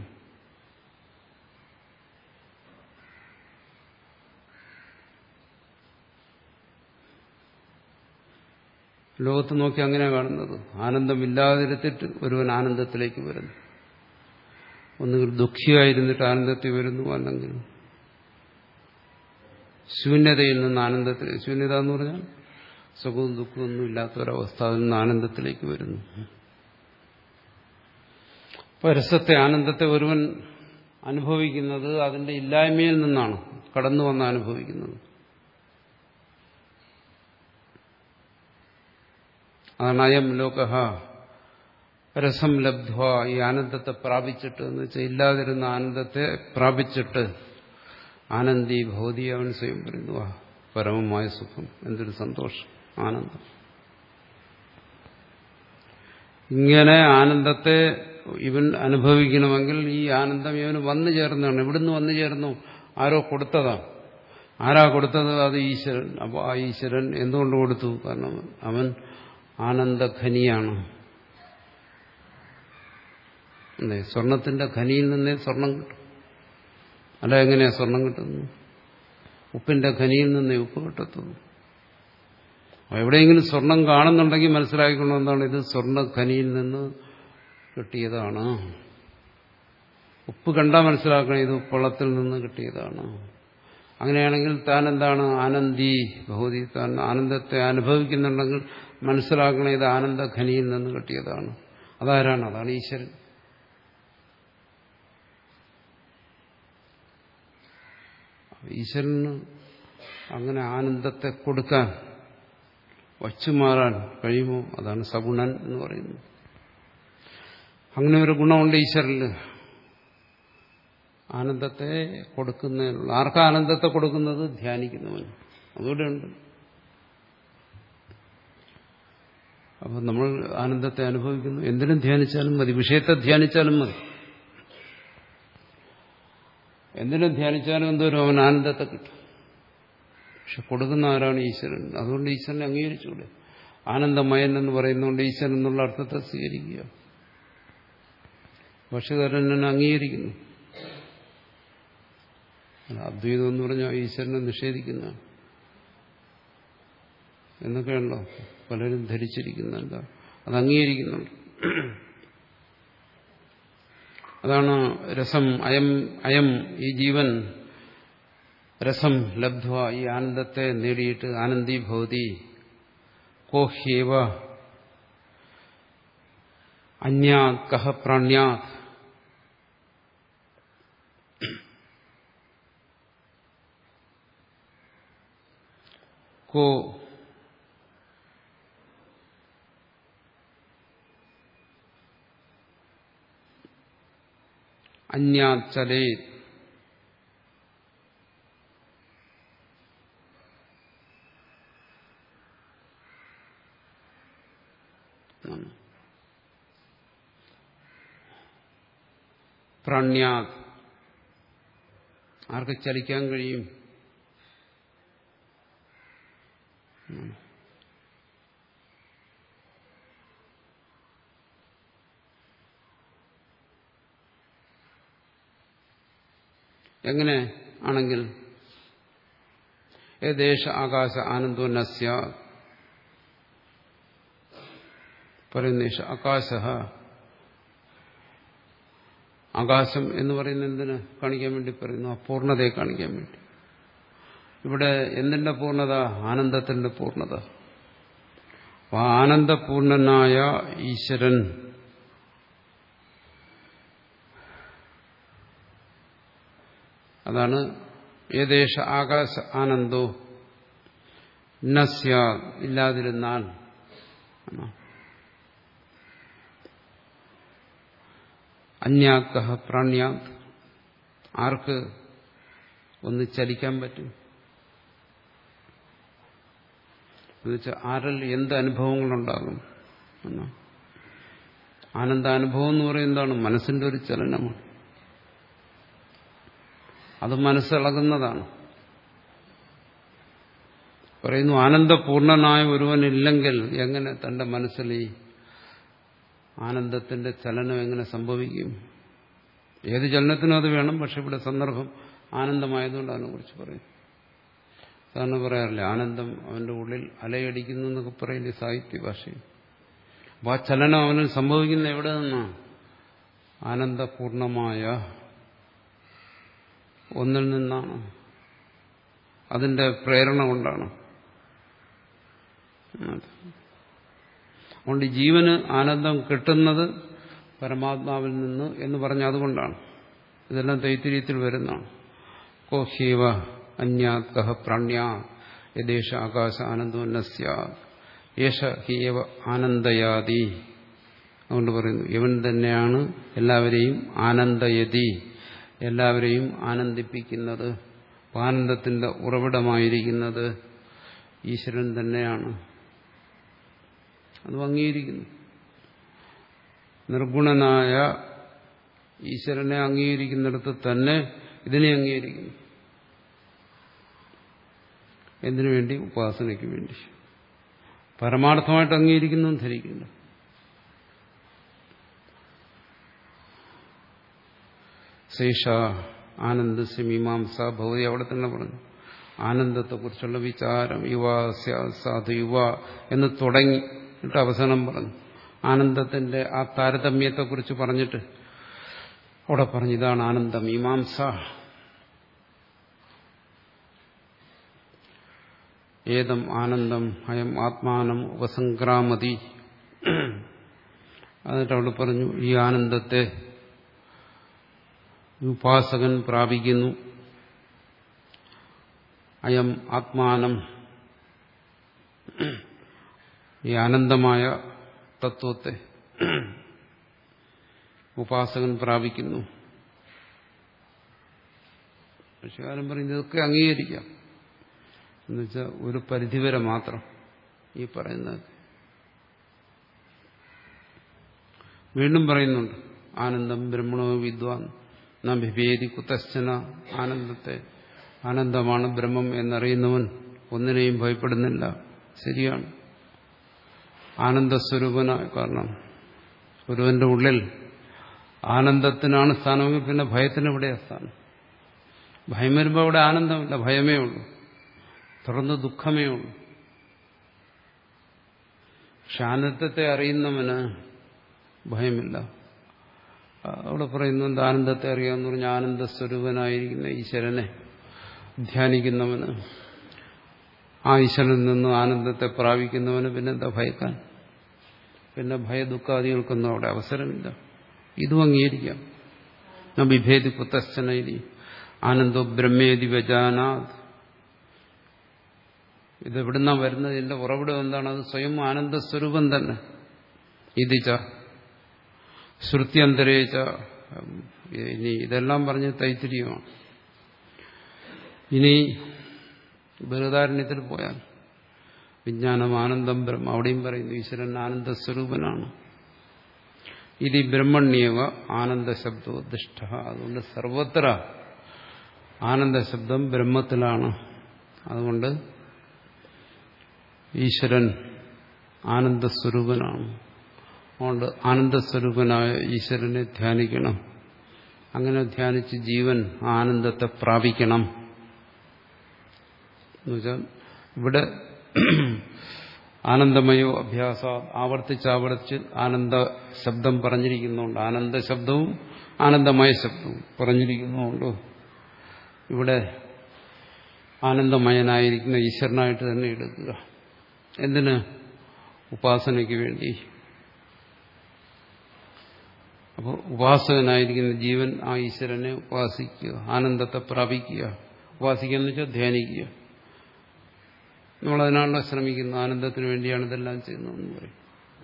ലോകത്ത് നോക്കി അങ്ങനെ കാണുന്നത് ആനന്ദമില്ലാതിരുത്തിട്ട് ഒരുവൻ ആനന്ദത്തിലേക്ക് വരുന്നു ഒന്നുകിൽ ദുഃഖിയായിരുന്നിട്ട് ആനന്ദത്തിൽ വരുന്നു അല്ലെങ്കിൽ ശൂന്യതയിൽ നിന്ന് ആനന്ദത്തിൽ ശൂന്യത എന്ന് പറഞ്ഞാൽ സുഖവും ദുഃഖവും ഒന്നും ഇല്ലാത്ത ഒരവസ്ഥ അതിൽ നിന്ന് ആനന്ദത്തിലേക്ക് വരുന്നു അപ്പൊ രസത്തെ ആനന്ദത്തെ ഒരുവൻ അനുഭവിക്കുന്നത് അതിന്റെ ഇല്ലായ്മയിൽ നിന്നാണ് കടന്നു വന്ന് അനുഭവിക്കുന്നത് അതാണ് അയം ലോക രസം ലബ്ധ്വ ഈ ആനന്ദത്തെ പ്രാപിച്ചിട്ട് എന്ന് വെച്ചാൽ ഇല്ലാതിരുന്ന ആനന്ദത്തെ പ്രാപിച്ചിട്ട് ആനന്ദി ഭൗതി അവൻ സ്വയം പറയുന്നു ആ പരമമായ സുഖം എന്തൊരു സന്തോഷം ആനന്ദം ഇങ്ങനെ ആനന്ദത്തെ ഇവൻ അനുഭവിക്കണമെങ്കിൽ ഈ ആനന്ദം ഇവന് വന്നു ചേർന്നതാണ് എവിടുന്ന് വന്നു ചേർന്നു ആരോ കൊടുത്തതാണ് ആരാ കൊടുത്തത് അത് ഈശ്വരൻ അപ്പോൾ ആ ഈശ്വരൻ എന്തുകൊണ്ട് കൊടുത്തു കാരണം അവൻ ആനന്ദഖനിയാണ് അല്ലേ സ്വർണത്തിന്റെ ഖനിയിൽ നിന്നേ സ്വർണം കിട്ടും അല്ല എങ്ങനെയാ സ്വർണം കിട്ടുന്നു ഉപ്പിന്റെ ഖനിയിൽ നിന്നേ ഉപ്പ് കിട്ടത്തുള്ളൂ എവിടെയെങ്കിലും സ്വർണം കാണുന്നുണ്ടെങ്കിൽ മനസ്സിലാക്കിക്കൊണ്ട് എന്താണ് ഇത് സ്വർണ്ണ ഖനിയിൽ നിന്ന് കിട്ടിയതാണ് ഉപ്പ് കണ്ടാൽ മനസ്സിലാക്കണം ഇത് ഉപ്പളത്തിൽ നിന്ന് കിട്ടിയതാണ് അങ്ങനെയാണെങ്കിൽ താൻ എന്താണ് ആനന്ദി ഭൗതി താൻ ആനന്ദത്തെ അനുഭവിക്കുന്നുണ്ടെങ്കിൽ മനസ്സിലാക്കണം ഇത് ആനന്ദ ഖനിയിൽ നിന്ന് കിട്ടിയതാണ് അതാരാണ് അതാണ് ഈശ്വരൻ ഈശ്വരന് അങ്ങനെ ആനന്ദത്തെ കൊടുക്കാൻ വച്ചുമാറാൻ കഴിയുമോ അതാണ് സഗുണൻ എന്ന് പറയുന്നത് അങ്ങനെ ഒരു ഗുണമുണ്ട് ഈശ്വരന് ആനന്ദത്തെ കൊടുക്കുന്നതിനുള്ള ആർക്കാ ആനന്ദത്തെ കൊടുക്കുന്നത് ധ്യാനിക്കുന്നവൻ അതുകൂടെ ഉണ്ട് അപ്പം നമ്മൾ ആനന്ദത്തെ അനുഭവിക്കുന്നു എന്തിനും ധ്യാനിച്ചാലും മതി വിഷയത്തെ ധ്യാനിച്ചാലും മതി എന്തിനും ധ്യാനിച്ചാലും എന്തോരും അവൻ ആനന്ദത്തെ കിട്ടും പക്ഷെ കൊടുക്കുന്ന ആരാണ് ഈശ്വരൻ അതുകൊണ്ട് ഈശ്വരനെ അംഗീകരിച്ചുകൂടെ ആനന്ദമയൻ എന്ന് പറയുന്നതുകൊണ്ട് ഈശ്വരൻ എന്നുള്ള അർത്ഥത്തെ സ്വീകരിക്കുക ഭക്ഷ്യകാരൻ എന്നെ അംഗീകരിക്കുന്നു അദ്വൈതം എന്ന് പറഞ്ഞാൽ ഈശ്വരനെ നിഷേധിക്കുന്ന എന്നൊക്കെയാണല്ലോ പലരും ധരിച്ചിരിക്കുന്നുണ്ട് അത് അംഗീകരിക്കുന്നുണ്ട് അതാണ് രസം അയം അയം ഈ ജീവൻ രസം ലബ്ധ്വ ഈ ആനന്ദത്തെ നേടിയിട്ട് ആനന്ദി ഭവതി കോഹ്യേവ അന്യാത് കഹ പ്രാണ്യാത് കോ അന്യാത് ചലേത് പ്രാണ്യാത് ആർക്ക് ചലിക്കാൻ കഴിയും എങ്ങനെ ആണെങ്കിൽ ഏദേശ ആകാശ ആനന്ദോ നസ്യ പറയുന്നേഷ ആകാശ ആകാശം എന്ന് പറയുന്നത് എന്തിന് കാണിക്കാൻ വേണ്ടി പറയുന്നു അപൂർണതയെ കാണിക്കാൻ വേണ്ടി ഇവിടെ എന്തിന്റെ പൂർണ്ണത ആനന്ദത്തിന്റെ പൂർണ്ണത അപ്പൊ ആ ആനന്ദപൂർണനായ ഈശ്വരൻ അതാണ് ഏദേശ ആകാശ ആനന്ദോ നസ്യ ഇല്ലാതിരുന്നാൽ അന്യാത്ത പ്രാണ്യാത് ആർക്ക് ഒന്ന് ചലിക്കാൻ പറ്റും എന്നുവെച്ചാൽ ആരിൽ എന്ത് അനുഭവങ്ങളുണ്ടാകും എന്നാ ആനന്ദാനുഭവം എന്ന് പറയുന്നതാണ് മനസ്സിന്റെ ഒരു ചലനമാണ് അത് മനസ്സിളകുന്നതാണ് പറയുന്നു ആനന്ദപൂർണനായ ഒരുവനില്ലെങ്കിൽ എങ്ങനെ തന്റെ മനസ്സിൽ ഈ ആനന്ദത്തിന്റെ ചലനം എങ്ങനെ സംഭവിക്കും ഏത് ചലനത്തിനും അത് വേണം പക്ഷെ ഇവിടെ സന്ദർഭം ആനന്ദമായതുകൊണ്ട് അതിനെക്കുറിച്ച് പറയും സാധാരണ പറയാറില്ല ആനന്ദം അവന്റെ ഉള്ളിൽ അലയടിക്കുന്നു എന്നൊക്കെ പറയില്ലേ സാഹിത്യ ഭാഷയിൽ അപ്പോൾ ആ ചലനം അവന് സംഭവിക്കുന്ന എവിടെ നിന്നാണ് ആനന്ദപൂർണമായ ഒന്നിൽ നിന്നാണ് അതിന്റെ പ്രേരണ കൊണ്ടാണ് അതുകൊണ്ട് ജീവന് ആനന്ദം കിട്ടുന്നത് പരമാത്മാവിൽ നിന്ന് എന്ന് പറഞ്ഞ അതുകൊണ്ടാണ് ഇതെല്ലാം തൈത്തിരീയത്തിൽ വരുന്നതാണ് കോഹീവ അന്യാത് കഹ പ്രാണ്യ യദേശ ആകാശ ആനന്ദോന്നസ്യ യേശ ഹീയവ ആനന്ദയാതി അതുകൊണ്ട് പറയുന്നു ഇവൻ തന്നെയാണ് എല്ലാവരെയും ആനന്ദയതി എല്ലാവരെയും ആനന്ദിപ്പിക്കുന്നത് ആനന്ദത്തിന്റെ ഉറവിടമായിരിക്കുന്നത് ഈശ്വരൻ തന്നെയാണ് അത് അംഗീകരിക്കുന്നു നിർഗുണനായ ഈശ്വരനെ അംഗീകരിക്കുന്നിടത്ത് തന്നെ ഇതിനെ അംഗീകരിക്കുന്നു എന്തിനു വേണ്ടി ഉപാസനയ്ക്ക് വേണ്ടി പരമാർത്ഥമായിട്ട് അംഗീകരിക്കുന്നു ധരിക്കുന്നു ശേഷ ആനന്ദസ്യ മീമാംസ ഭൗതി അവിടെ തന്നെ പറഞ്ഞു ആനന്ദത്തെക്കുറിച്ചുള്ള വിചാരം യുവ സാധു യുവ എന്ന് തുടങ്ങി എന്നിട്ട് അവസാനം പറഞ്ഞു ആനന്ദത്തിന്റെ ആ താരതമ്യത്തെക്കുറിച്ച് പറഞ്ഞിട്ട് അവിടെ പറഞ്ഞു ഇതാണ് ആനന്ദം മീമാംസ ഏതം ആനന്ദം അയം ആത്മാനം ഉപസംക്രാമതി എന്നിട്ട് അവിടെ പറഞ്ഞു ഈ ആനന്ദത്തെ ഉപാസകൻ പ്രാപിക്കുന്നു അയം ആത്മാനം ഈ ആനന്ദമായ തത്വത്തെ ഉപാസകൻ പ്രാപിക്കുന്നു പക്ഷെ കാലം പറയുന്നത് ഇതൊക്കെ അംഗീകരിക്കാം എന്നുവെച്ചാൽ ഒരു പരിധിവരെ മാത്രം ഈ പറയുന്നത് വീണ്ടും പറയുന്നുണ്ട് ആനന്ദം ബ്രഹ്മണോ വിദ്വാൻ നാം വിഭേദി കുത്തശ്ചന ആനന്ദത്തെ ആനന്ദമാണ് ബ്രഹ്മം എന്നറിയുന്നവൻ ഒന്നിനെയും ഭയപ്പെടുന്നില്ല ശരിയാണ് ആനന്ദസ്വരൂപനായ കാരണം ഒരുവന്റെ ഉള്ളിൽ ആനന്ദത്തിനാണ് സ്ഥാനമെങ്കിൽ പിന്നെ ഭയത്തിന് എവിടെയാ സ്ഥാനം ഭയം വരുമ്പോൾ അവിടെ ആനന്ദമില്ല ഭയമേ ഉള്ളൂ തുടർന്ന് ദുഃഖമേ ഉള്ളൂ പക്ഷെ ആനന്ദത്തെ അറിയുന്നവന് ഭയമില്ല അവിടെ പറയുന്നുണ്ട് ആനന്ദത്തെ അറിയാമെന്ന് പറഞ്ഞ ആനന്ദസ്വരൂപനായിരിക്കുന്ന ഈശ്വരനെ ധ്യാനിക്കുന്നവന് ആ ഈശ്വരനിൽ നിന്ന് ആനന്ദത്തെ പ്രാപിക്കുന്നവന് പിന്നെന്താ ഭയക്കാൻ പിന്നെ ഭയദുഃഖാദികൾക്കൊന്നും അവിടെ അവസരമില്ല ഇതും അംഗീകരിക്കാം വിഭേദി കുത്തശ്ചനൈതി ആനന്ദോ ബ്രഹ്മേതി വ്യജാനാത് ഇതെവിടുന്നാ വരുന്നത് ഇതിന്റെ ഉറവിടം എന്താണ് അത് സ്വയം ആനന്ദസ്വരൂപം തന്നെ ഇതിച്ച ശ്രുത്യന്തരേച്ച ഇനി ഇതെല്ലാം പറഞ്ഞ് തൈത്തിരിയമാണ് ഇനി ബൃഹദാരണ്യത്തിൽ പോയാൽ വിജ്ഞാനം ആനന്ദം ബ്രഹ്മ അവിടെയും പറയുന്നു ഈശ്വരൻ ആനന്ദസ്വരൂപനാണ് ഇത് ബ്രഹ്മണ്യവ ആനന്ദശബ്ദോദിഷ്ട അതുകൊണ്ട് സർവത്ര ആനന്ദശബ്ദം ബ്രഹ്മത്തിലാണ് അതുകൊണ്ട് ഈശ്വരൻ ആനന്ദസ്വരൂപനാണ് അതുകൊണ്ട് ആനന്ദസ്വരൂപനായ ഈശ്വരനെ ധ്യാനിക്കണം അങ്ങനെ ധ്യാനിച്ച് ജീവൻ ആനന്ദത്തെ പ്രാപിക്കണം എന്നുവെച്ചാൽ ഇവിടെ ആനന്ദമയോ അഭ്യാസ ആവർത്തിച്ച് ആവർത്തിച്ച് ആനന്ദ ശബ്ദം പറഞ്ഞിരിക്കുന്നുണ്ട് ആനന്ദ ശബ്ദവും ആനന്ദമയ ശബ്ദവും പറഞ്ഞിരിക്കുന്നുണ്ട് ഇവിടെ ആനന്ദമയനായിരിക്കുന്ന ഈശ്വരനായിട്ട് തന്നെ എടുക്കുക എന്തിന് ഉപാസനയ്ക്ക് വേണ്ടി അപ്പോൾ ഉപാസകനായിരിക്കുന്ന ജീവൻ ആ ഈശ്വരനെ ഉപാസിക്കുക ആനന്ദത്തെ പ്രാപിക്കുക ഉപാസിക്കുക എന്ന് വെച്ചാൽ ധ്യാനിക്കുക നമ്മളതിനാണല്ലോ ശ്രമിക്കുന്നത് ആനന്ദത്തിന് വേണ്ടിയാണ് ഇതെല്ലാം ചെയ്യുന്നതെന്ന് പറയും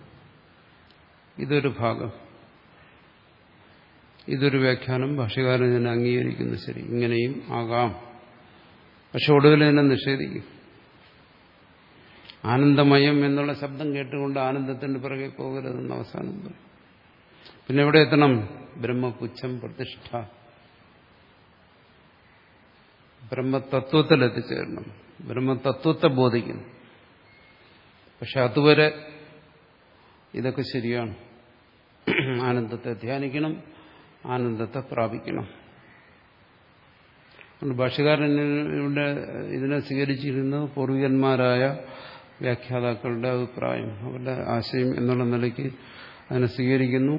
ഇതൊരു ഭാഗം ഇതൊരു വ്യാഖ്യാനം ഭാഷകാരൻ തന്നെ അംഗീകരിക്കുന്നു ശരി ഇങ്ങനെയും ആകാം പക്ഷെ ഒടുവിൽ തന്നെ നിഷേധിക്കും ആനന്ദമയം എന്നുള്ള ശബ്ദം കേട്ടുകൊണ്ട് ആനന്ദത്തിന്റെ പിറകെ പോകരുതെന്ന് അവസാനം പറയും പിന്നെ എവിടെ എത്തണം ബ്രഹ്മപുച്ഛം പ്രതിഷ്ഠ ബ്രഹ്മതത്വത്തിൽ എത്തിച്ചേരണം ബ്രഹ്മതത്വത്തെ ബോധിക്കുന്നു പക്ഷെ അതുവരെ ഇതൊക്കെ ശരിയാണ് ആനന്ദത്തെ ധ്യാനിക്കണം ആനന്ദത്തെ പ്രാപിക്കണം അതുകൊണ്ട് ഭാഷകാരൻ ഇവിടെ ഇതിനെ സ്വീകരിച്ചിരുന്നത് പൂർവികന്മാരായ വ്യാഖ്യാതാക്കളുടെ അഭിപ്രായം അവരുടെ ആശയം എന്നുള്ള നിലയ്ക്ക് അതിനെ സ്വീകരിക്കുന്നു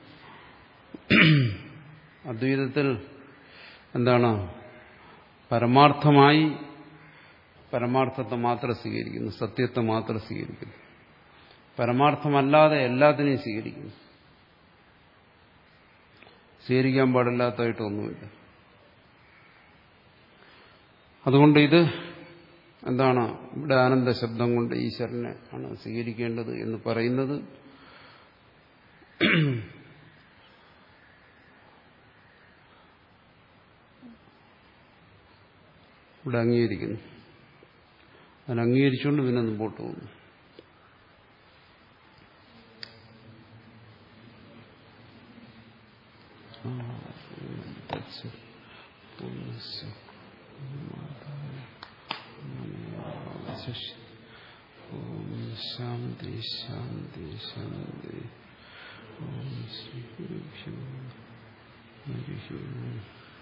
അദ്വൈതത്തിൽ എന്താണ് പരമാർത്ഥമായി പരമാർത്ഥത്തെ മാത്രം സ്വീകരിക്കുന്നു സത്യത്തെ മാത്രം സ്വീകരിക്കുന്നു പരമാർത്ഥമല്ലാതെ എല്ലാത്തിനെയും സ്വീകരിക്കുന്നു സ്വീകരിക്കാൻ പാടില്ലാത്തതായിട്ടൊന്നുമില്ല അതുകൊണ്ട് ഇത് എന്താണ് ഇവിടെ ആനന്ദ ശബ്ദം കൊണ്ട് ഈശ്വരനെ ആണ് സ്വീകരിക്കേണ്ടത് എന്ന് പറയുന്നത് ഇവിടെ അംഗീകരിക്കുന്നു അതിന് അംഗീകരിച്ചുകൊണ്ട് പിന്നെ മുമ്പോട്ട് പോകുന്നു ഓം ശാന്തി ശാന്തി ശാന്തി ഓം ശ്രീ ഗുരുഭ്യോ ഹരി